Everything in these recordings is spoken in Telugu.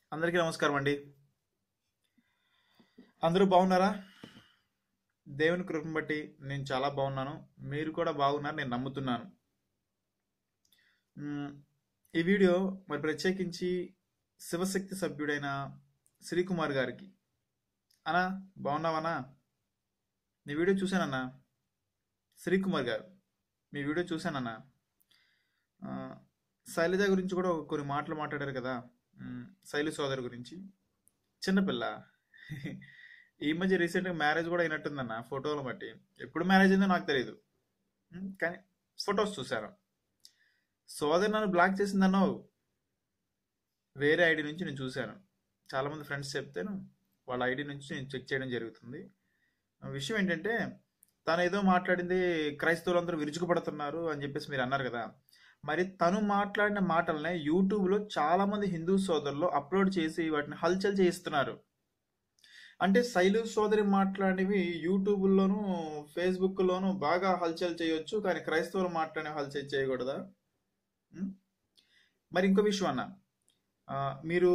అందరికీ నమస్కారం అండి అందరూ బాగున్నారా దేవుని కృపను బట్టి నేను చాలా బాగున్నాను మీరు కూడా బాగున్నారు నేను నమ్ముతున్నాను మ్మ్, ఈ వీడియో మరి ప్రత్యేకించి శివశక్తి సభ్యుడైన శ్రీకుమార్ గారికి అనా బాగున్నావనా నీ వీడియో చూశానన్నా శ్రీకుమార్ గారు మీ వీడియో చూశానన్నా ఆ, శైలజ గురించి కూడా కొన్ని మాటలు మాట్లాడారు కదా మ్మ్, శైలు సోదరు గురించి చిన్నపిల్ల ఈ మధ్య రీసెంట్గా మ్యారేజ్ కూడా అయినట్టుందన్న ఫోటోలు బట్టి ఎప్పుడు మ్యారేజ్ అయిందో నాకు తెలియదు మ్మ్, కానీ ఫొటోస్ చూశాను సోదరు నన్ను బ్లాక్ చేసిందన్నావు వేరే ఐడి నుంచి నేను చూశాను చాలామంది ఫ్రెండ్స్ చెప్తాను వాళ్ళ ఐడి నుంచి నేను చెక్ చేయడం జరుగుతుంది ఆ విషయం ఏంటంటే తను ఏదో మాట్లాడింది క్రైస్తవులందరూ విరుచుకుపడుతున్నారు అని చెప్పేసి మీరు అన్నారు కదా మరి తను మాట్లాడిన మాటలనే యూట్యూబ్లో చాలా మంది హిందూ సోదరులు అప్లోడ్ చేసి వాటిని హల్చల్ చేయిస్తున్నారు అంటే శైలు సోదరి మాట్లాడినవి యూట్యూబ్లోను ఫేస్బుక్లోను బాగా హల్చల్ చేయొచ్చు కానీ క్రైస్తవులు మాట్లాడిన హల్చల్ చేయకూడదా ఉం? మరి ఇంకో విషయం అన్న ఆ, మీరు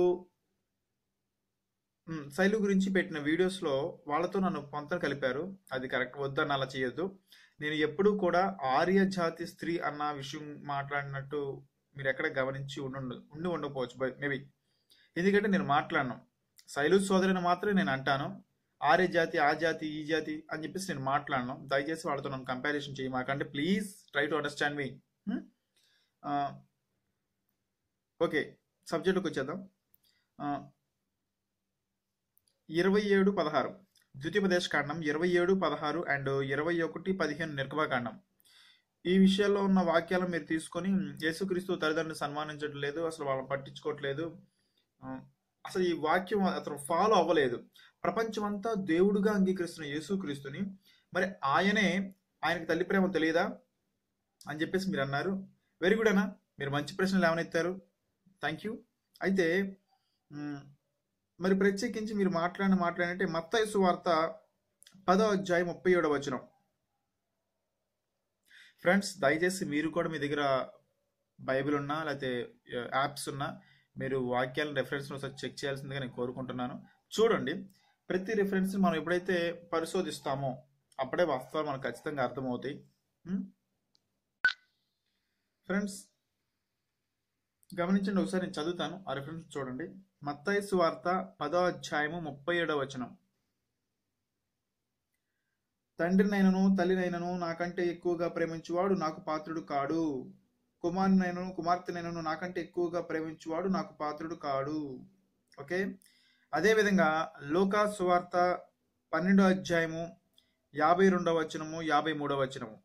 ఉం, శైలు గురించి పెట్టిన వీడియోస్లో వాళ్ళతో నన్ను పొంతన కలిపారు అది కరెక్ట్ వద్దన్న అలా చేయొద్దు నేను ఎప్పుడూ కూడా ఆర్య జాతి స్త్రీ అన్న విషయం మాట్లాడినట్టు మీరు ఎక్కడ గమనించి ఉండి ఉండి ఉండకపోవచ్చు మేబీ ఎందుకంటే నేను మాట్లాడను శైలు సోదరిని మాత్రమే నేను అంటాను ఆర్య జాతి ఆ జాతి ఈ జాతి అని చెప్పేసి నేను మాట్లాడను దయచేసి వాళ్ళతో నన్ను కంపారిజన్ చేయి మాకంటే please try to understand me okay సబ్జెక్టుకి వచ్చేద్దాం ఆ, ఇరవై ఏడు పదహారు ద్వితీయోపదేశ కాండం ఇరవై ఏడు పదహారు అండ్ ఇరవై ఒకటి పదిహేను నిర్గమకాండం ఈ విషయాల్లో ఉన్న వాక్యాలను మీరు తీసుకొని యేసుక్రీస్తు తల్లిదండ్రులు సన్మానించడం లేదు అసలు వాళ్ళని పట్టించుకోవట్లేదు ఆ, అసలు ఈ వాక్యం అతను ఫాలో అవ్వలేదు ప్రపంచమంతా దేవుడుగా అంగీకరిస్తున్న యేసుక్రీస్తుని మరి ఆయనే ఆయనకి తల్లి ప్రేమ తెలియదా అని చెప్పేసి మీరు అన్నారు వెరీ గుడ్ అన్న మీరు మంచి ప్రశ్నలు ఏమనెత్తారు థ్యాంక్ యూ అయితే మ్, మరి ప్రత్యేకించి మీరు మాట్లాడిన మాట్లాడినట్టే మత్తయి వార్త పదో అధ్యాయం ముప్పై ఏడవ వచనం ఫ్రెండ్స్ దయచేసి మీరు కూడా మీ దగ్గర బైబిల్ ఉన్నా లేకపోతే యాప్స్ ఉన్నా మీరు వాక్యాలను రెఫరెన్స్ ఒకసారి చెక్ చేయాల్సిందిగా నేను కోరుకుంటున్నాను చూడండి ప్రతి రెఫరెన్స్ మనం ఎప్పుడైతే పరిశోధిస్తామో అప్పుడే వాస్తవాలు మనకు ఖచ్చితంగా అర్థమవుతాయి ఫ్రెండ్స్ గమనించండి ఒకసారి నేను చదువుతాను ఆ రెఫరెన్స్ చూడండి మత్తయి వార్త పదో అధ్యాయము ముప్పై ఏడవ వచనం తండ్రినైనను తల్లినైనను నాకంటే ఎక్కువగా ప్రేమించువాడు నాకు పాత్రుడు కాడు కుమారునైనను కుమార్తెనైనను నాకంటే ఎక్కువగా ప్రేమించువాడు నాకు పాత్రుడు కాడు ఓకే అదేవిధంగా లోకా సువార్త పన్నెండో అధ్యాయము యాభై రెండవ వచనము యాభై మూడవ వచనము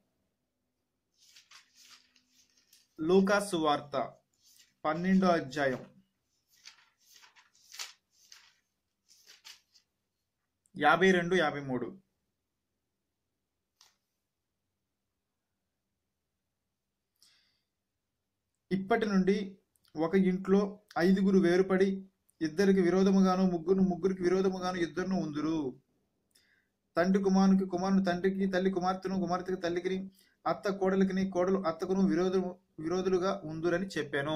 లూకా సువార్త పన్నెండో అధ్యాయం యాభై రెండు యాభై మూడు ఇప్పటి నుండి ఒక ఇంట్లో ఐదుగురు వేరుపడి ఇద్దరికి విరోధముగాను ముగ్గురు ముగ్గురికి విరోధముగాను ఇద్దరును ఉందురు తండ్రి కుమారునికి కుమారుని తండ్రికి తల్లి కుమార్తెను కుమార్తెకి తల్లికి అత్త కోడలికి కోడలు అత్తకును విరోధు విరోధులుగా ఉందురని చెప్పాను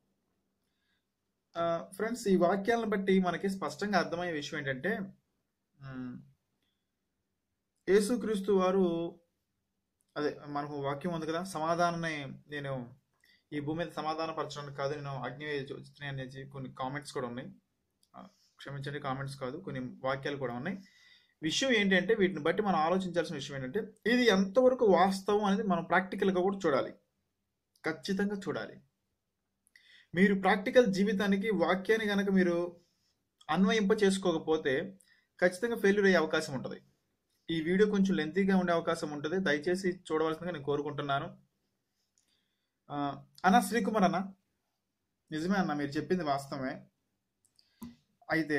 ఫ్రెండ్స్ ఈ వాక్యాలను బట్టి మనకి స్పష్టంగా అర్థమయ్యే విషయం ఏంటంటే ఉమ్, యేసుక్రీస్తు వారు అదే మనకు వాక్యం ఉంది కదా సమాధానాన్ని నేను ఈ భూమి మీద సమాధాన పరచడానికి కాదు నేను అగ్ని వచ్చినాయి అనేసి కొన్ని కామెంట్స్ కూడా ఉన్నాయి ఆ, క్షమించండి కామెంట్స్ కాదు కొన్ని వాక్యాలు కూడా ఉన్నాయి విషయం ఏంటంటే వీటిని బట్టి మనం ఆలోచించాల్సిన విషయం ఏంటంటే ఇది ఎంతవరకు వాస్తవం అనేది మనం ప్రాక్టికల్గా కూడా చూడాలి ఖచ్చితంగా చూడాలి మీరు ప్రాక్టికల్ జీవితానికి వాక్యాన్ని కనుక మీరు అన్వయింప చేసుకోకపోతే ఖచ్చితంగా ఫెయిల్యూర్ అయ్యే అవకాశం ఉంటుంది ఈ వీడియో కొంచెం లెంతీగా ఉండే అవకాశం ఉంటుంది దయచేసి చూడవలసిందిగా నేను కోరుకుంటున్నాను ఆ, అన్న శ్రీకుమార్ అన్న నిజమే అన్న మీరు చెప్పింది వాస్తవమే అయితే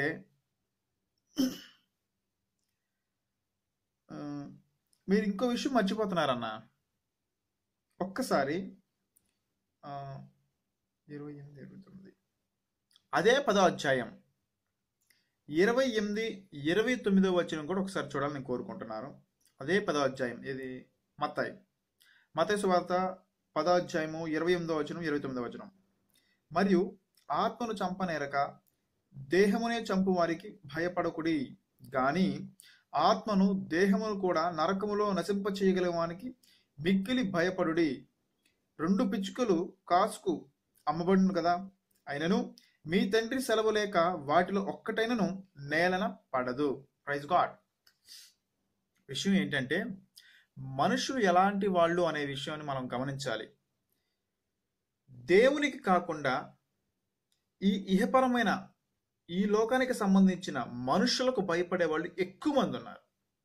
ఆ, మీరు ఇంకో విషయం మర్చిపోతున్నారన్న ఒక్కసారి ఆ, ఇరవై ఎనిమిది ఇరవై తొమ్మిది అదే పదో అధ్యాయం ఇరవై ఎనిమిది ఇరవై తొమ్మిదో వచ్చిన కూడా ఒకసారి చూడాలని నేను కోరుకుంటున్నాను అదే పదో అధ్యాయం ఇది మత్తాయి మతయ సువార్త పదో అధ్యాయము ఇరవై ఎనిమిదో వచనం ఇరవై తొమ్మిదో వచనం మరియు ఆత్మను చంపనేరక దేహమునే చంపు వారికి భయపడకుడి గాని ఆత్మను దేహమును కూడా నరకములో నశింప చేయగలవానికి మిక్కిలి భయపడుడి రెండు పిచ్చుకలు కాసుకు అమ్మబడును కదా అయినను మీ తండ్రి సెలవు లేక వాటిలో ఒక్కటైనను నేలన పడదు ప్రైజ్ గాడ్ విషయం ఏంటంటే మనుషులు ఎలాంటి వాళ్ళు అనే విషయాన్ని మనం గమనించాలి దేవునికి కాకుండా ఈ ఇహపరమైన ఈ లోకానికి సంబంధించిన మనుషులకు భయపడే వాళ్ళు ఎక్కువ మంది ఉన్నారు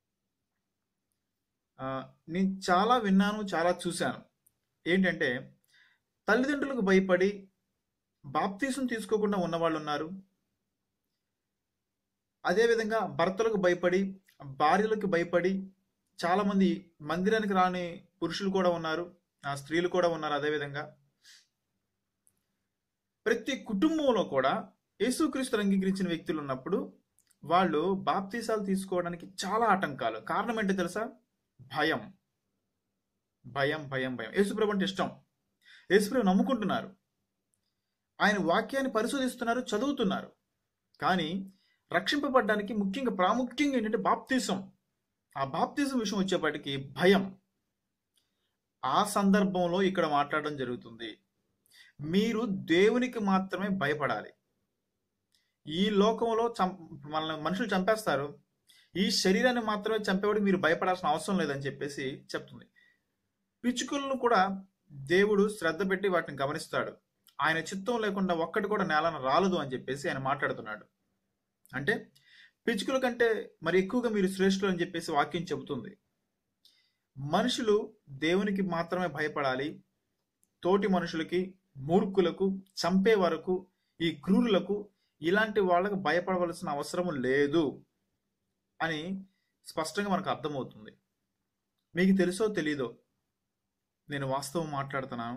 ఆ, నేను చాలా విన్నాను చాలా చూశాను ఏంటంటే తల్లిదండ్రులకు భయపడి బాప్తీసం తీసుకోకుండా ఉన్నవాళ్ళు ఉన్నారు అదేవిధంగా భర్తలకు భయపడి భార్యలకు భయపడి చాలామంది మందిరానికి రాని పురుషులు కూడా ఉన్నారు ఆ స్త్రీలు కూడా ఉన్నారు అదేవిధంగా ప్రతి కుటుంబంలో కూడా యేసుక్రీస్తు అంగీకరించిన వ్యక్తులు ఉన్నప్పుడు వాళ్ళు బాప్తీసాలు తీసుకోవడానికి చాలా ఆటంకాలు కారణం ఏంటో తెలుసా భయం భయం భయం భయం యేసుప్రభు అంటే ఇష్టం యేసుప్రభు నమ్ముకుంటున్నారు ఆయన వాక్యాన్ని పరిశోధిస్తున్నారు చదువుతున్నారు కానీ రక్షింపబడడానికి ముఖ్యంగా ప్రాముఖ్యంగా ఏంటంటే బాప్తీసం ఆ బాప్తీసం విషయం వచ్చేప్పటికి భయం ఆ సందర్భంలో ఇక్కడ మాట్లాడడం జరుగుతుంది మీరు దేవునికి మాత్రమే భయపడాలి ఈ లోకంలో చం మనల్ని మనుషులు చంపేస్తారు ఈ శరీరాన్ని మాత్రమే చంపేవాడు మీరు భయపడాల్సిన అవసరం లేదని చెప్పేసి చెప్తుంది పిచ్చుకలను కూడా దేవుడు శ్రద్ధ పెట్టి వాటిని గమనిస్తాడు ఆయన చిత్తం లేకుండా ఒక్కటి కూడా నేలను రాలదు అని చెప్పేసి ఆయన మాట్లాడుతున్నాడు అంటే పిచ్చుకల కంటే మరి ఎక్కువగా మీరు శ్రేష్ఠులు అని చెప్పేసి వాక్యం చెబుతుంది మనుషులు దేవునికి మాత్రమే భయపడాలి తోటి మనుషులకి మూర్ఖులకు చంపే వరకు ఈ క్రూరులకు ఇలాంటి వాళ్ళకు భయపడవలసిన అవసరం లేదు అని స్పష్టంగా మనకు అర్థమవుతుంది మీకు తెలుసో తెలీదో నేను వాస్తవం మాట్లాడుతున్నాను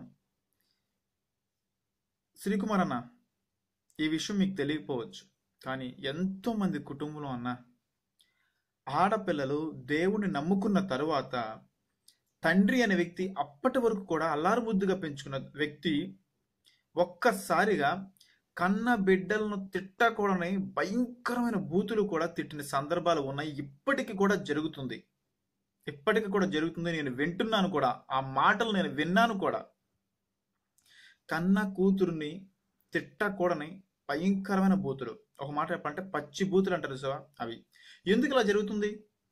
శ్రీకుమార్ అన్న ఈ విషయం మీకు తెలియకపోవచ్చు కానీ ఎంతో మంది కుటుంబంలో అన్న ఆడపిల్లలు దేవుణ్ణి నమ్ముకున్న తరువాత తండ్రి అనే వ్యక్తి అప్పటి వరకు కూడా అల్లారు ముద్దుగా పెంచుకున్న వ్యక్తి ఒక్కసారిగా కన్న బిడ్డలను తిట్టకూడని భయంకరమైన బూతులు కూడా తిట్టిన సందర్భాలు ఉన్నాయి ఇప్పటికి కూడా జరుగుతుంది ఇప్పటికి కూడా జరుగుతుంది నేను వింటున్నాను కూడా ఆ మాటలు నేను విన్నాను కూడా కన్న కూతురుని తిట్టకూడని భయంకరమైన బూతులు ఒక మాట చెప్పాలంటే పచ్చి బూతులు అంటారు సో అవి ఎందుకు ఇలా జరుగుతుంది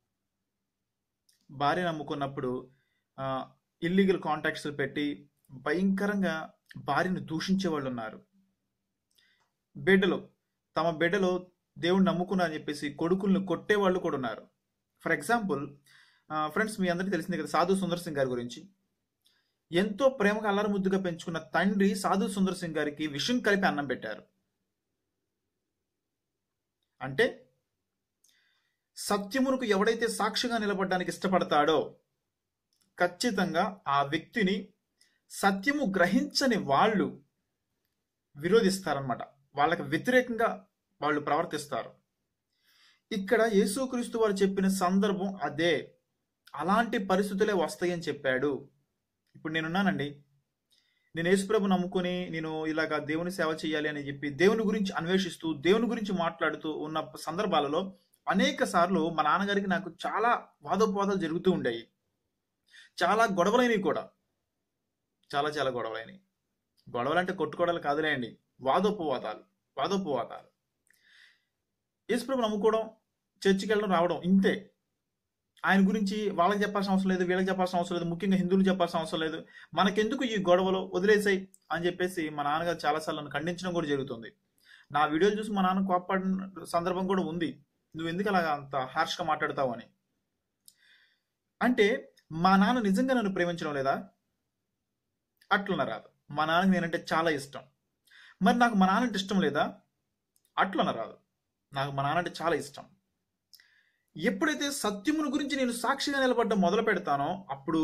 భార్య నమ్ముకున్నప్పుడు ఇల్లీగల్ కాంటాక్ట్స్ పెట్టి భయంకరంగా భార్యను దూషించే వాళ్ళు ఉన్నారు బిడ్డలు తమ బిడ్డలు దేవుడు నమ్ముకున్నా అని చెప్పేసి కొడుకులను కొట్టే వాళ్ళు కూడా ఉన్నారు ఫర్ ఎగ్జాంపుల్ ఫ్రెండ్స్ మీ అందరికీ తెలిసిందే కదా సాధు సుందర్ సింగ్ గారి గురించి ఎంతో ప్రేమగా అల్లరి ముద్దుగా పెంచుకున్న తండ్రి సాధు సుందర్ సింగ్ గారికి విషం కలిపి అన్నం పెట్టారు అంటే సత్యమునకు ఎవడైతే సాక్షిగా నిలబడడానికి ఇష్టపడతాడో ఖచ్చితంగా ఆ వ్యక్తిని సత్యము గ్రహించని వాళ్ళు విరోధిస్తారనమాట వాళ్ళకి వ్యతిరేకంగా వాళ్ళు ప్రవర్తిస్తారు ఇక్కడ యేసుక్రీస్తు వారు చెప్పిన సందర్భం అదే అలాంటి పరిస్థితులే వస్తాయని చెప్పాడు ఇప్పుడు నేనున్నానండి నేను యేసుప్రభు నమ్ముకొని నేను ఇలాగా దేవుని సేవ చేయాలి అని చెప్పి దేవుని గురించి అన్వేషిస్తూ దేవుని గురించి మాట్లాడుతూ ఉన్న సందర్భాలలో అనేక సార్లు మా నాన్నగారికి నాకు చాలా వాదోపవాదాలు జరుగుతూ ఉండేవి చాలా గొడవలైనవి కూడా చాలా చాలా గొడవలైనవి గొడవలు అంటే కొట్టుకోవడాలు కాదులేండి వాదోపవాదాలు వాదోపవాదాలు యేసుప్రభు నమ్ముకోవడం చర్చికి వెళ్ళడం రావడం ఇంతే ఆయన గురించి వాళ్ళకి చెప్పాల్సిన అవసరం లేదు వీళ్ళకి చెప్పాల్సిన అవసరం లేదు ముఖ్యంగా హిందువులు చెప్పాల్సిన అవసరం లేదు మనకెందుకు ఈ గొడవలు వదిలేసాయి అని చెప్పేసి మా నాన్నగారు చాలాసార్లు నన్ను ఖండించడం కూడా జరుగుతుంది నా వీడియోలు చూసి మా నాన్న కోప్పడిన సందర్భం కూడా ఉంది నువ్వు ఎందుకు అలా అంత హార్ష్గా మాట్లాడతావు అని అంటే మా నాన్న నిజంగా నన్ను ప్రేమించడం లేదా అట్లన రాదు మా నాన్నకి నేనంటే చాలా ఇష్టం మరి నాకు మా నాన్న అంటే ఇష్టం లేదా అట్లన రాదు నాకు మా నాన్న అంటే చాలా ఇష్టం ఎప్పుడైతే సత్యమును గురించి నేను సాక్షిగా నిలబడడం మొదలు పెడతానో అప్పుడు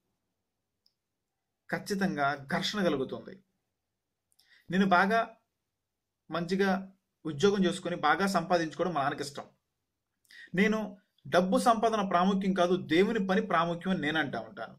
ఖచ్చితంగా ఘర్షణ కలుగుతుంది నేను బాగా మంచిగా ఉద్యోగం చేసుకొని బాగా సంపాదించుకోవడం మా నాన్నకి ఇష్టం నేను డబ్బు సంపాదన ప్రాముఖ్యం కాదు దేవుని పని ప్రాముఖ్యం అని నేను అంటా ఉంటాను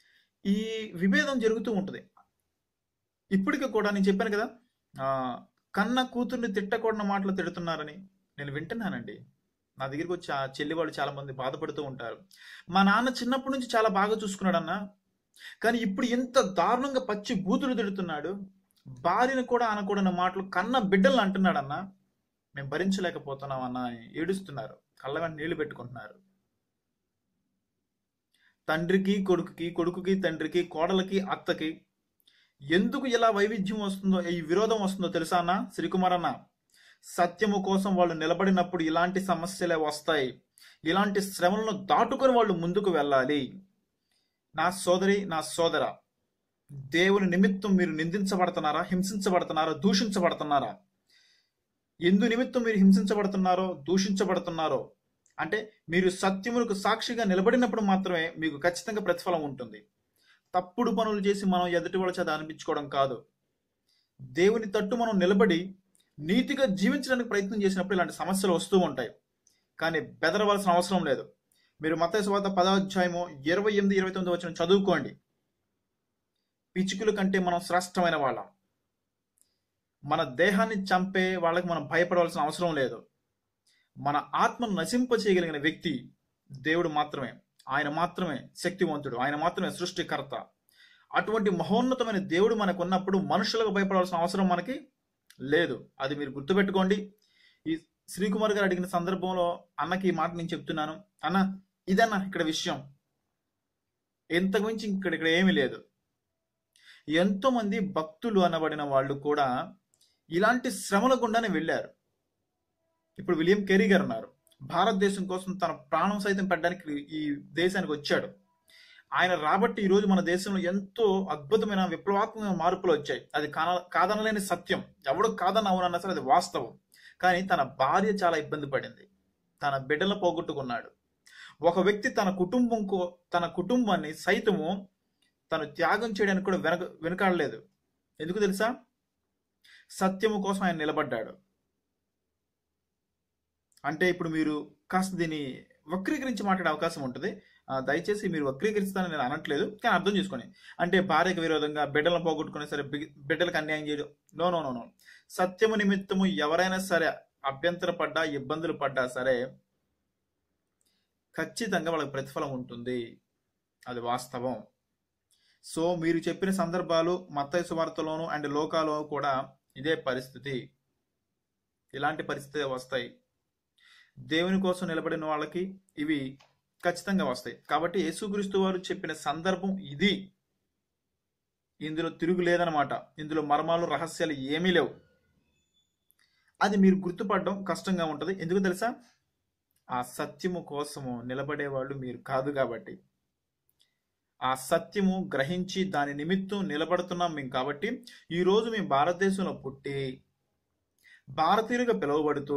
ఈ విభేదం జరుగుతూ ఉంటుంది ఇప్పటికీ కూడా నేను చెప్పాను కదా కన్న కూతుర్ని తిట్టకూడని మాటలు తిడుతున్నారని నేను వింటున్నానండి నా దగ్గరికి వచ్చి ఆ చెల్లి వాళ్ళు చాలా మంది బాధపడుతూ ఉంటారు మా నాన్న చిన్నప్పటి నుంచి చాలా బాగా చూసుకున్నాడన్నా కానీ ఇప్పుడు ఇంత దారుణంగా పచ్చి బూతులు తిడుతున్నాడు భార్యను కూడా అనకూడని మాటలు కన్న బిడ్డలు అంటున్నాడన్నా మేము భరించలేకపోతున్నామన్నా అని ఏడుస్తున్నారు కళ్ళ వెంట నీళ్లు పెట్టుకుంటున్నారు తండ్రికి కొడుకుకి కొడుకుకి తండ్రికి కోడలకి అత్తకి ఎందుకు ఇలా వైవిధ్యం వస్తుందో ఈ విరోధం వస్తుందో తెలుసా అన్న శ్రీకుమార్ అన్న సత్యము కోసం వాళ్ళు నిలబడినప్పుడు ఇలాంటి సమస్యలే వస్తాయి ఇలాంటి శ్రమలను దాటుకొని వాళ్ళు ముందుకు వెళ్ళాలి నా సోదరి నా సోదర దేవుని నిమిత్తం మీరు నిందించబడుతున్నారా హింసించబడుతున్నారా దూషించబడుతున్నారా ఎందు నిమిత్తం మీరు హింసించబడుతున్నారో దూషించబడుతున్నారో అంటే మీరు సత్యములకు సాక్షిగా నిలబడినప్పుడు మాత్రమే మీకు ఖచ్చితంగా ప్రతిఫలం ఉంటుంది తప్పుడు పనులు చేసి మనం ఎదుటి వాళ్ళ చేత అనిపించుకోవడం కాదు దేవుని తట్టు మనం నిలబడి నీతిగా జీవించడానికి ప్రయత్నం చేసినప్పుడు ఇలాంటి సమస్యలు వస్తూ ఉంటాయి కానీ బెదరవలసిన అవసరం లేదు మీరు మత స్వాత పదాధ్యాయము ఇరవై ఎనిమిది ఇరవై తొమ్మిది వచ్చిన చదువుకోండి పిచ్చుకుల కంటే మనం శ్రేష్టమైన వాళ్ళం మన దేహాన్ని చంపే వాళ్ళకి మనం భయపడవలసిన అవసరం లేదు మన ఆత్మను నశింప చేయగలిగిన వ్యక్తి దేవుడు మాత్రమే ఆయన మాత్రమే శక్తివంతుడు ఆయన మాత్రమే సృష్టికర్త అటువంటి మహోన్నతమైన దేవుడు మనకు ఉన్నప్పుడు మనుషులకు భయపడాల్సిన అవసరం మనకి లేదు అది మీరు గుర్తుపెట్టుకోండి ఈ శ్రీకుమార్ గారు అడిగిన సందర్భంలో అన్నకి ఈ మాట నేను చెప్తున్నాను అన్న ఇదన్న ఇక్కడ విషయం ఎంతకు మించి ఇక్కడ ఇక్కడ ఏమీ లేదు ఎంతో మంది భక్తులు అనబడిన వాళ్ళు కూడా ఇలాంటి శ్రమల గుండానే వెళ్ళారు ఇప్పుడు విలియం కెరీ గారు ఉన్నారు భారతదేశం కోసం తన ప్రాణం సైతం పెట్టడానికి ఈ దేశానికి వచ్చాడు ఆయన రాబట్టి ఈరోజు మన దేశంలో ఎంతో అద్భుతమైన విప్లవాత్మక మార్పులు వచ్చాయి అది కాన- కాదనలేని సత్యం ఎవడు కాదన్న అవునన్నా సరే అది వాస్తవం కానీ తన భార్య చాలా ఇబ్బంది పడింది తన బిడ్డలను పోగొట్టుకున్నాడు ఒక వ్యక్తి తన కుటుంబం కో- తన కుటుంబాన్ని సైతము తను త్యాగం చేయడానికి కూడా వెనక వెనకాడలేదు ఎందుకు తెలుసా సత్యము కోసం ఆయన నిలబడ్డాడు అంటే ఇప్పుడు మీరు కాస్త దీన్ని వక్రీకరించి మాట్లాడే అవకాశం ఉంటుంది ఆ, దయచేసి మీరు వక్రీకరిస్తానని నేను అనట్లేదు కానీ అర్థం చేసుకోండి అంటే భార్యకు విరోధంగా బిడ్డలను పోగొట్టుకునే సరే బి- బిడ్డలకు అన్యాయం చేయడం నో నో నో నో సత్యము నిమిత్తము ఎవరైనా సరే అభ్యంతర పడ్డా ఇబ్బందులు పడ్డా సరే ఖచ్చితంగా వాళ్ళకి ప్రతిఫలం ఉంటుంది అది వాస్తవం సో మీరు చెప్పిన సందర్భాలు మత్తయి సువార్తలోను అండ్ లోకాలో కూడా ఇదే పరిస్థితి ఇలాంటి పరిస్థితి వస్తాయి దేవుని కోసం నిలబడిన వాళ్ళకి ఇవి ఖచ్చితంగా వస్తాయి కాబట్టి యేసుక్రీస్తు వారు చెప్పిన సందర్భం ఇది ఇందులో తిరుగు లేదనమాట ఇందులో మర్మాలు రహస్యాలు ఏమీ లేవు అది మీరు గుర్తుపడడం కష్టంగా ఉంటుంది ఎందుకు తెలుసా ఆ సత్యము కోసము నిలబడేవాళ్ళు మీరు కాదు కాబట్టి ఆ సత్యము గ్రహించి దాని నిమిత్తం నిలబడుతున్నాం మేము కాబట్టి ఈరోజు మేము భారతదేశంలో పుట్టి భారతీయులుగా పిలువబడుతూ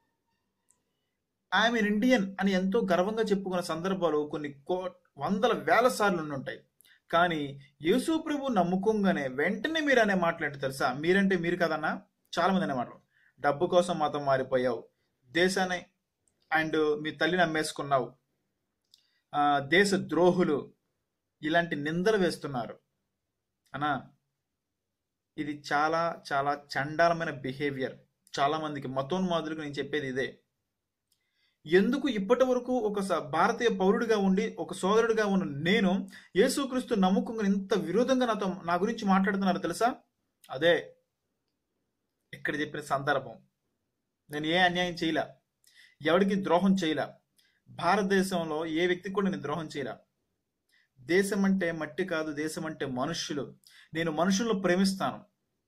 ఐఎమ్ ఇండియన్ అని ఎంతో గర్వంగా చెప్పుకున్న సందర్భాలు కొన్ని కో వందల వేల సార్లు ఉండి ఉంటాయి కానీ యేసు ప్రభు నమ్ముకోగానే వెంటనే మీరు అనే మాటలు ఏంటో తెలుసా మీరంటే మీరు కదన్నా చాలా మంది అనే మాటలు డబ్బు కోసం మతం మారిపోయావు దేశాన్ని అండ్ మీ తల్లిని అమ్మేసుకున్నావు ఆ, దేశ ద్రోహులు ఇలాంటి నిందలు వేస్తున్నారు అనా ఇది చాలా చాలా చండాలమైన బిహేవియర్ చాలా మందికి మతోన్మాదులకు నేను చెప్పేది ఇదే ఎందుకు ఇప్పటి వరకు ఒక స- భారతీయ పౌరుడిగా ఉండి ఒక సోదరుడిగా ఉన్న నేను యేసుక్రీస్తు నమ్ముకుని ఇంత విరోధంగా నాతో నా గురించి మాట్లాడుతున్నారు తెలుసా అదే ఇక్కడ చెప్పిన సందర్భం నేను ఏ అన్యాయం చేయలే ఎవరికి ద్రోహం చేయలే భారతదేశంలో ఏ వ్యక్తికి కూడా నేను ద్రోహం చేయలే దేశం అంటే మట్టి కాదు దేశం అంటే మనుష్యులు నేను మనుషులను ప్రేమిస్తాను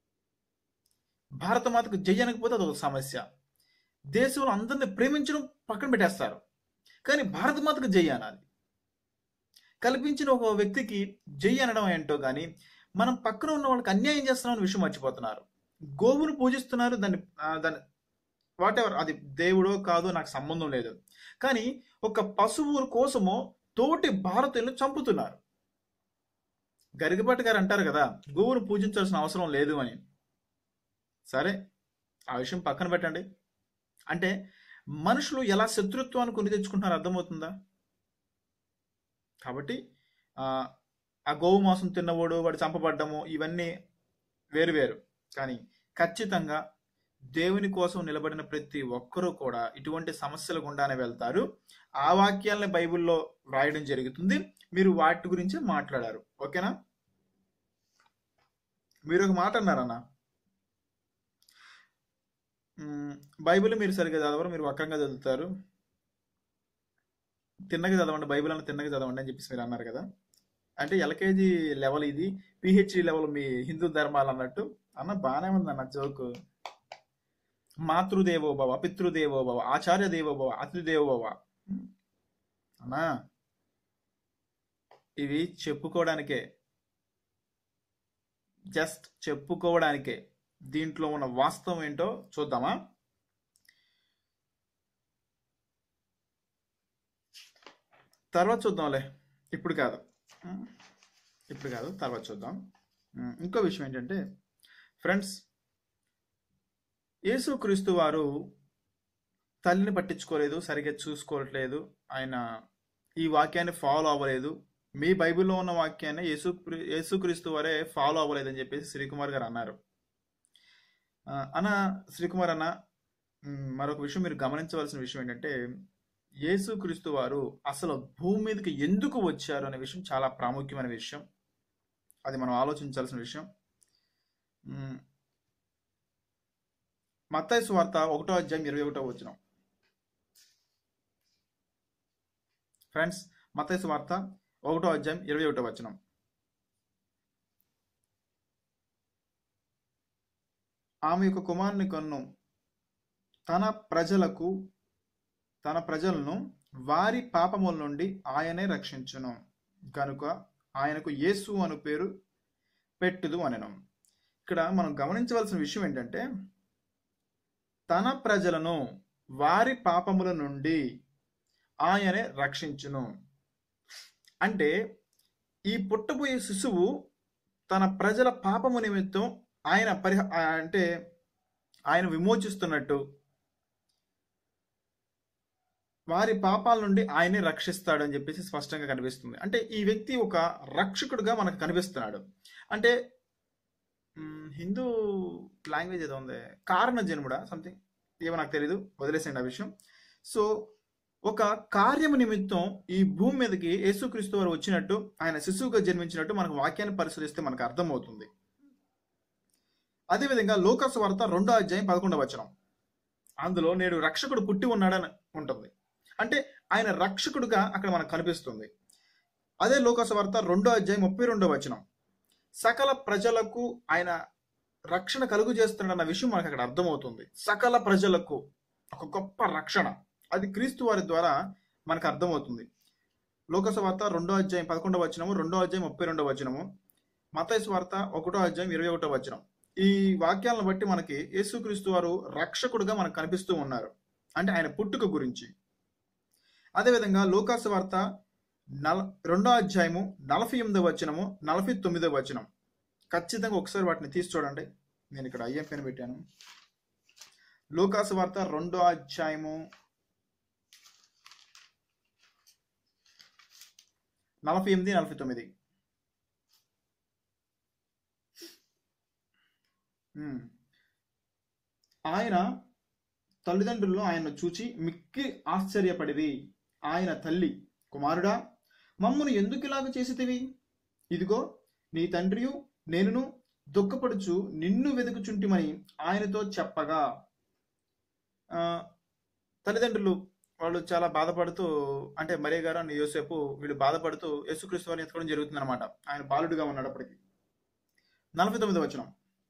భారత మాతకు జై అనకపోతే అదొక సమస్య దేశంలో అందరిని ప్రేమించడం పక్కన పెట్టేస్తారు కానీ భారత మాతకు జై అనాలి కల్పించిన ఒక వ్యక్తికి జై అనడం ఏంటో కానీ మనం పక్కన ఉన్న వాళ్ళకి అన్యాయం చేస్తున్నాం అనే విషయం మర్చిపోతున్నారు గోవును పూజిస్తున్నారు దాన్ని ఆ, దాన్ని వాట్ ఎవర్ అది దేవుడో కాదో నాకు సంబంధం లేదు కానీ ఒక పశువు కోసమో తోటి భారతీయులను చంపుతున్నారు గరికపాటి గారు అంటారు కదా గోవును పూజించాల్సిన అవసరం లేదు అని సరే ఆ విషయం పక్కన పెట్టండి అంటే మనుషులు ఎలా శత్రుత్వాన్ని కొని తెచ్చుకుంటున్నారో అర్థమవుతుందా కాబట్టి ఆ, ఆ గోవు మాంసం తిన్నవాడు వాడు చంపబడ్డము ఇవన్నీ వేరు వేరు కానీ ఖచ్చితంగా దేవుని కోసం నిలబడిన ప్రతి ఒక్కరూ కూడా ఇటువంటి సమస్యల గుండానే వెళ్తారు ఆ వాక్యాలని బైబిల్లో వ్రాయడం జరుగుతుంది మీరు వాటి గురించి మాట్లాడారు ఓకేనా మీరు ఒక మాట అన్నారన్న మ్మ్, బైబిల్ మీరు సరిగ్గా చదవరు మీరు వక్రంగా చదువుతారు తిన్నగా చదవండి బైబిల్ అన్న తిన్నగా చదవండి అని చెప్పేసి మీరు అన్నారు కదా అంటే ఎల్కేజీ లెవెల్ ఇది పిహెచ్డి లెవెల్ మీ హిందూ ధర్మాలు అన్నట్టు అన్న బాగానే ఉంది అన్న జోక్ మాతృదేవో భవ పితృదేవో భవ ఆచార్య దేవో భవ అతిథిదేవో భవ మ్మ్. అన్నా ఇవి చెప్పుకోవడానికే జస్ట్ చెప్పుకోవడానికే దీంట్లో ఉన్న వాస్తవం ఏంటో చూద్దామా తర్వాత చూద్దాంలే ఇప్పుడు కాదు ఉమ్, ఇప్పుడు కాదు తర్వాత చూద్దాం ఉమ్, ఇంకో విషయం ఏంటంటే ఫ్రెండ్స్ యేసుక్రీస్తు వారు తల్లిని పట్టించుకోలేదు సరిగ్గా చూసుకోవట్లేదు ఆయన ఈ వాక్యాన్ని ఫాలో అవ్వలేదు మీ బైబిల్లో ఉన్న వాక్యాన్ని యేసు యేసుక్రీస్తు వారే ఫాలో అవ్వలేదని చెప్పేసి శ్రీకుమార్ గారు అన్నారు ఆ, అన్న శ్రీకుమార్ అన్న మ్, మరొక విషయం మీరు గమనించవలసిన విషయం ఏంటంటే యేసుక్రీస్తు వారు అసలు భూమి మీదకి ఎందుకు వచ్చారు అనే విషయం చాలా ప్రాముఖ్యమైన విషయం అది మనం ఆలోచించాల్సిన విషయం మ్, మత్తయి సువార్త ఒకటో అధ్యాయం ఇరవై ఒకటో వచ్చిన ఫ్రెండ్స్ మత్తయి సువార్త ఒకటో అధ్యాయం ఇరవై ఒకటో వచనం ఆమె యొక్క కుమారుని కన్ను తన ప్రజలకు తన ప్రజలను వారి పాపముల నుండి ఆయనే రక్షించును కనుక ఆయనకు యేసు అను పేరు పెట్టుదు అనెను ఇక్కడ మనం గమనించవలసిన విషయం ఏంటంటే తన ప్రజలను వారి పాపముల నుండి ఆయనే రక్షించును అంటే ఈ పుట్టబోయే శిశువు తన ప్రజల పాపము నిమిత్తం ఆయన పరిహ ఆ- అంటే ఆయన విమోచిస్తున్నట్టు వారి పాపాల నుండి ఆయనే రక్షిస్తాడు అని చెప్పేసి స్పష్టంగా కనిపిస్తుంది అంటే ఈ వ్యక్తి ఒక రక్షకుడుగా మనకు కనిపిస్తున్నాడు అంటే మ్, హిందూ లాంగ్వేజ్ ఏదో ఉంది కారణ జన్ముడా సంథింగ్ ఏమో నాకు తెలియదు వదిలేసేయండి ఆ విషయం సో ఒక కార్యము నిమిత్తం ఈ భూమి మీదకి యేసుక్రీస్తు వారు వచ్చినట్టు ఆయన శిశువుగా జన్మించినట్టు మనకు వాక్యాన్ని పరిశీలిస్తే మనకు అర్థమవుతుంది అదేవిధంగా లోకస్ వార్త రెండో అధ్యాయం పదకొండవ వచనం అందులో నేడు రక్షకుడు పుట్టి ఉన్నాడని ఉంటుంది అంటే ఆయన రక్షకుడుగా అక్కడ మనకు కనిపిస్తుంది అదే లోకస్ వార్త రెండో అధ్యాయం ముప్పై రెండో వచనం సకల ప్రజలకు ఆయన రక్షణ కలుగు చేస్తున్నాడన్న విషయం మనకు అక్కడ అర్థమవుతుంది సకల ప్రజలకు ఒక గొప్ప రక్షణ అది క్రీస్తు వారి ద్వారా మనకు అర్థమవుతుంది లోకస వార్త రెండో అధ్యాయం పదకొండవ వచనము రెండో అధ్యాయం ముప్పై రెండవ వచనము మతైస్ వార్త ఒకటో అధ్యాయం ఇరవై ఒకటో వచనం ఈ వాక్యాలను బట్టి మనకి యేసుక్రీస్తు వారు రక్షకుడుగా మనకు కనిపిస్తూ ఉన్నారు అంటే ఆయన పుట్టుక గురించి అదేవిధంగా లోకాసు వార్త నల రెండో అధ్యాయము నలభై ఎనిమిదో వచనము నలభై తొమ్మిదో వచనం ఖచ్చితంగా ఒకసారి వాటిని తీసి చూడండి నేను ఇక్కడ అయ్యం పెన్ పెట్టాను లోకాసు వార్త రెండో అధ్యాయము నలభై ఎనిమిది నలభై తొమ్మిది ఉమ్. ఆయన తల్లిదండ్రులు ఆయన్ను చూచి మిక్కి ఆశ్చర్యపడిరి ఆయన తల్లి కుమారుడా మమ్మను ఎందుకు ఇలాగ చేసితివి ఇదిగో నీ తండ్రియు నేనును దుఃఖపడుచు నిన్ను వెతుకుచుంటిమని ఆయనతో చెప్పగా ఆ, తల్లిదండ్రులు వాళ్ళు చాలా బాధపడుతూ అంటే మరే గారు అని యోసేపు వీళ్ళు బాధపడుతూ యేసుక్రీస్తు వారిని ఎత్తుకోవడం జరుగుతుంది అనమాట ఆయన బాలుడిగా ఉన్నాడు అప్పటికి నలభై తొమ్మిది వచనం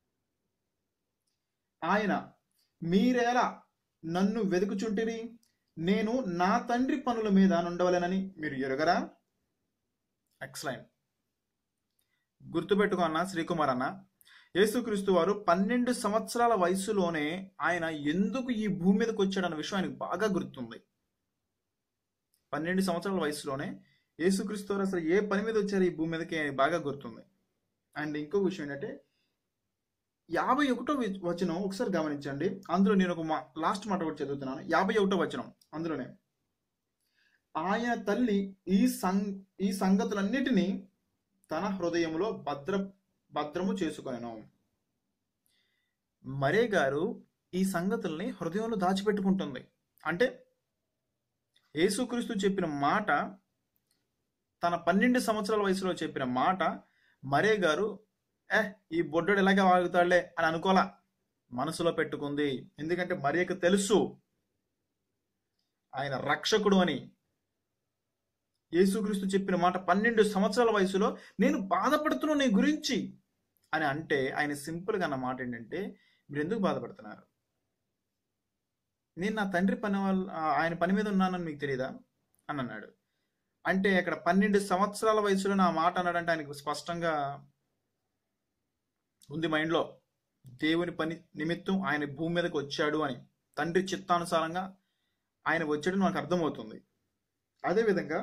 ఆయన మీరేలా నన్ను వెతుకుచుంటిరి నేను నా తండ్రి పనుల మీద నుండవలేనని మీరు ఎరగరా ఎక్సలెంట్ గుర్తుపెట్టుకో అన్న శ్రీకుమార్ అన్న యేసుక్రీస్తు వారు పన్నెండు సంవత్సరాల వయసులోనే ఆయన ఎందుకు ఈ భూమి మీదకి వచ్చాడన్న విషయం ఆయనకు బాగా గుర్తుంది పన్నెండు సంవత్సరాల వయసులోనే యేసుక్రీస్తు వారు అసలు ఏ పని మీద వచ్చారు ఈ భూమి మీదకి ఆయనకు బాగా గుర్తుంది అండ్ ఇంకో విషయం ఏంటంటే యాభై ఒకటో వి- వచనం ఒకసారి గమనించండి అందులో నేను ఒక మా- లాస్ట్ మాట ఒకటి చదువుతున్నాను యాభై ఒకటో వచనం అందులోనే ఆయన తల్లి ఈ సం ఈ సంగతులన్నిటినీ తన హృదయంలో భద్ర భద్రము చేసుకొనెను మరే గారు ఈ సంగతుల్ని హృదయంలో దాచిపెట్టుకుంటుంది అంటే యేసుక్రీస్తు చెప్పిన మాట తన పన్నెండు సంవత్సరాల వయసులో చెప్పిన మాట మరే గారు ఏ ఈ బొడ్డోడు ఎలాగే వాగుతాడులే అని అనుకోలా మనసులో పెట్టుకుంది ఎందుకంటే మరియకు తెలుసు ఆయన రక్షకుడు అని యేసుక్రీస్తు చెప్పిన మాట పన్నెండు సంవత్సరాల వయసులో నేను బాధపడుతున్నా నీ గురించి అని అంటే ఆయన సింపుల్గా అన్న మాట ఏంటంటే మీరు ఎందుకు బాధపడుతున్నారు నేను నా తండ్రి పని వల్ల ఆయన పని మీద ఉన్నానని మీకు తెలియదా అని అన్నాడు అంటే అక్కడ పన్నెండు సంవత్సరాల వయసులో నా మాట అన్నాడంటే ఆయనకు స్పష్టంగా ఉంది మైండ్లో దేవుని పని నిమిత్తం ఆయన భూమి మీదకి వచ్చాడు అని తండ్రి చిత్తానుసారంగా ఆయన వచ్చాడని మనకు అర్థమవుతుంది అదేవిధంగా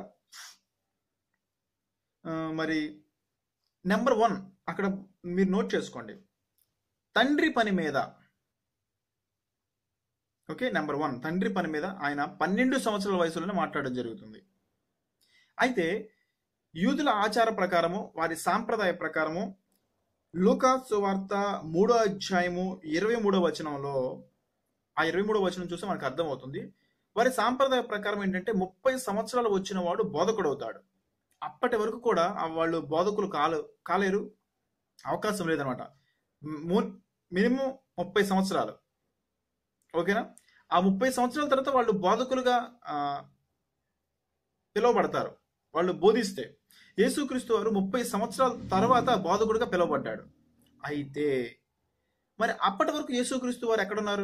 ఆ, మరి నెంబర్ వన్ అక్కడ మీరు నోట్ చేసుకోండి తండ్రి పని మీద ఓకే నెంబర్ వన్ తండ్రి పని మీద ఆయన పన్నెండు సంవత్సరాల వయసులోనే మాట్లాడడం జరుగుతుంది అయితే యూదుల ఆచార ప్రకారము వారి సాంప్రదాయ ప్రకారము లూకాసు వార్త మూడో అధ్యాయము ఇరవై మూడో వచనంలో ఆ ఇరవై మూడో వచనం చూస్తే మనకు అర్థమవుతుంది వారి సాంప్రదాయ ప్రకారం ఏంటంటే ముప్పై సంవత్సరాలు వచ్చిన వాడు బోధకుడు అవుతాడు అప్పటి వరకు కూడా ఆ వాళ్ళు బోధకులు కాలు కాలేరు అవకాశం లేదనమాట మినిమం ముప్పై సంవత్సరాలు ఓకేనా ఆ ముప్పై సంవత్సరాల తర్వాత వాళ్ళు బోధకులుగా ఆ, పిలువబడతారు వాళ్ళు బోధిస్తే యేసుక్రీస్తు వారు ముప్పై సంవత్సరాల తర్వాత బోధకుడిగా పిలువబడ్డాడు అయితే మరి అప్పటి వరకు యేసుక్రీస్తు వారు ఎక్కడున్నారు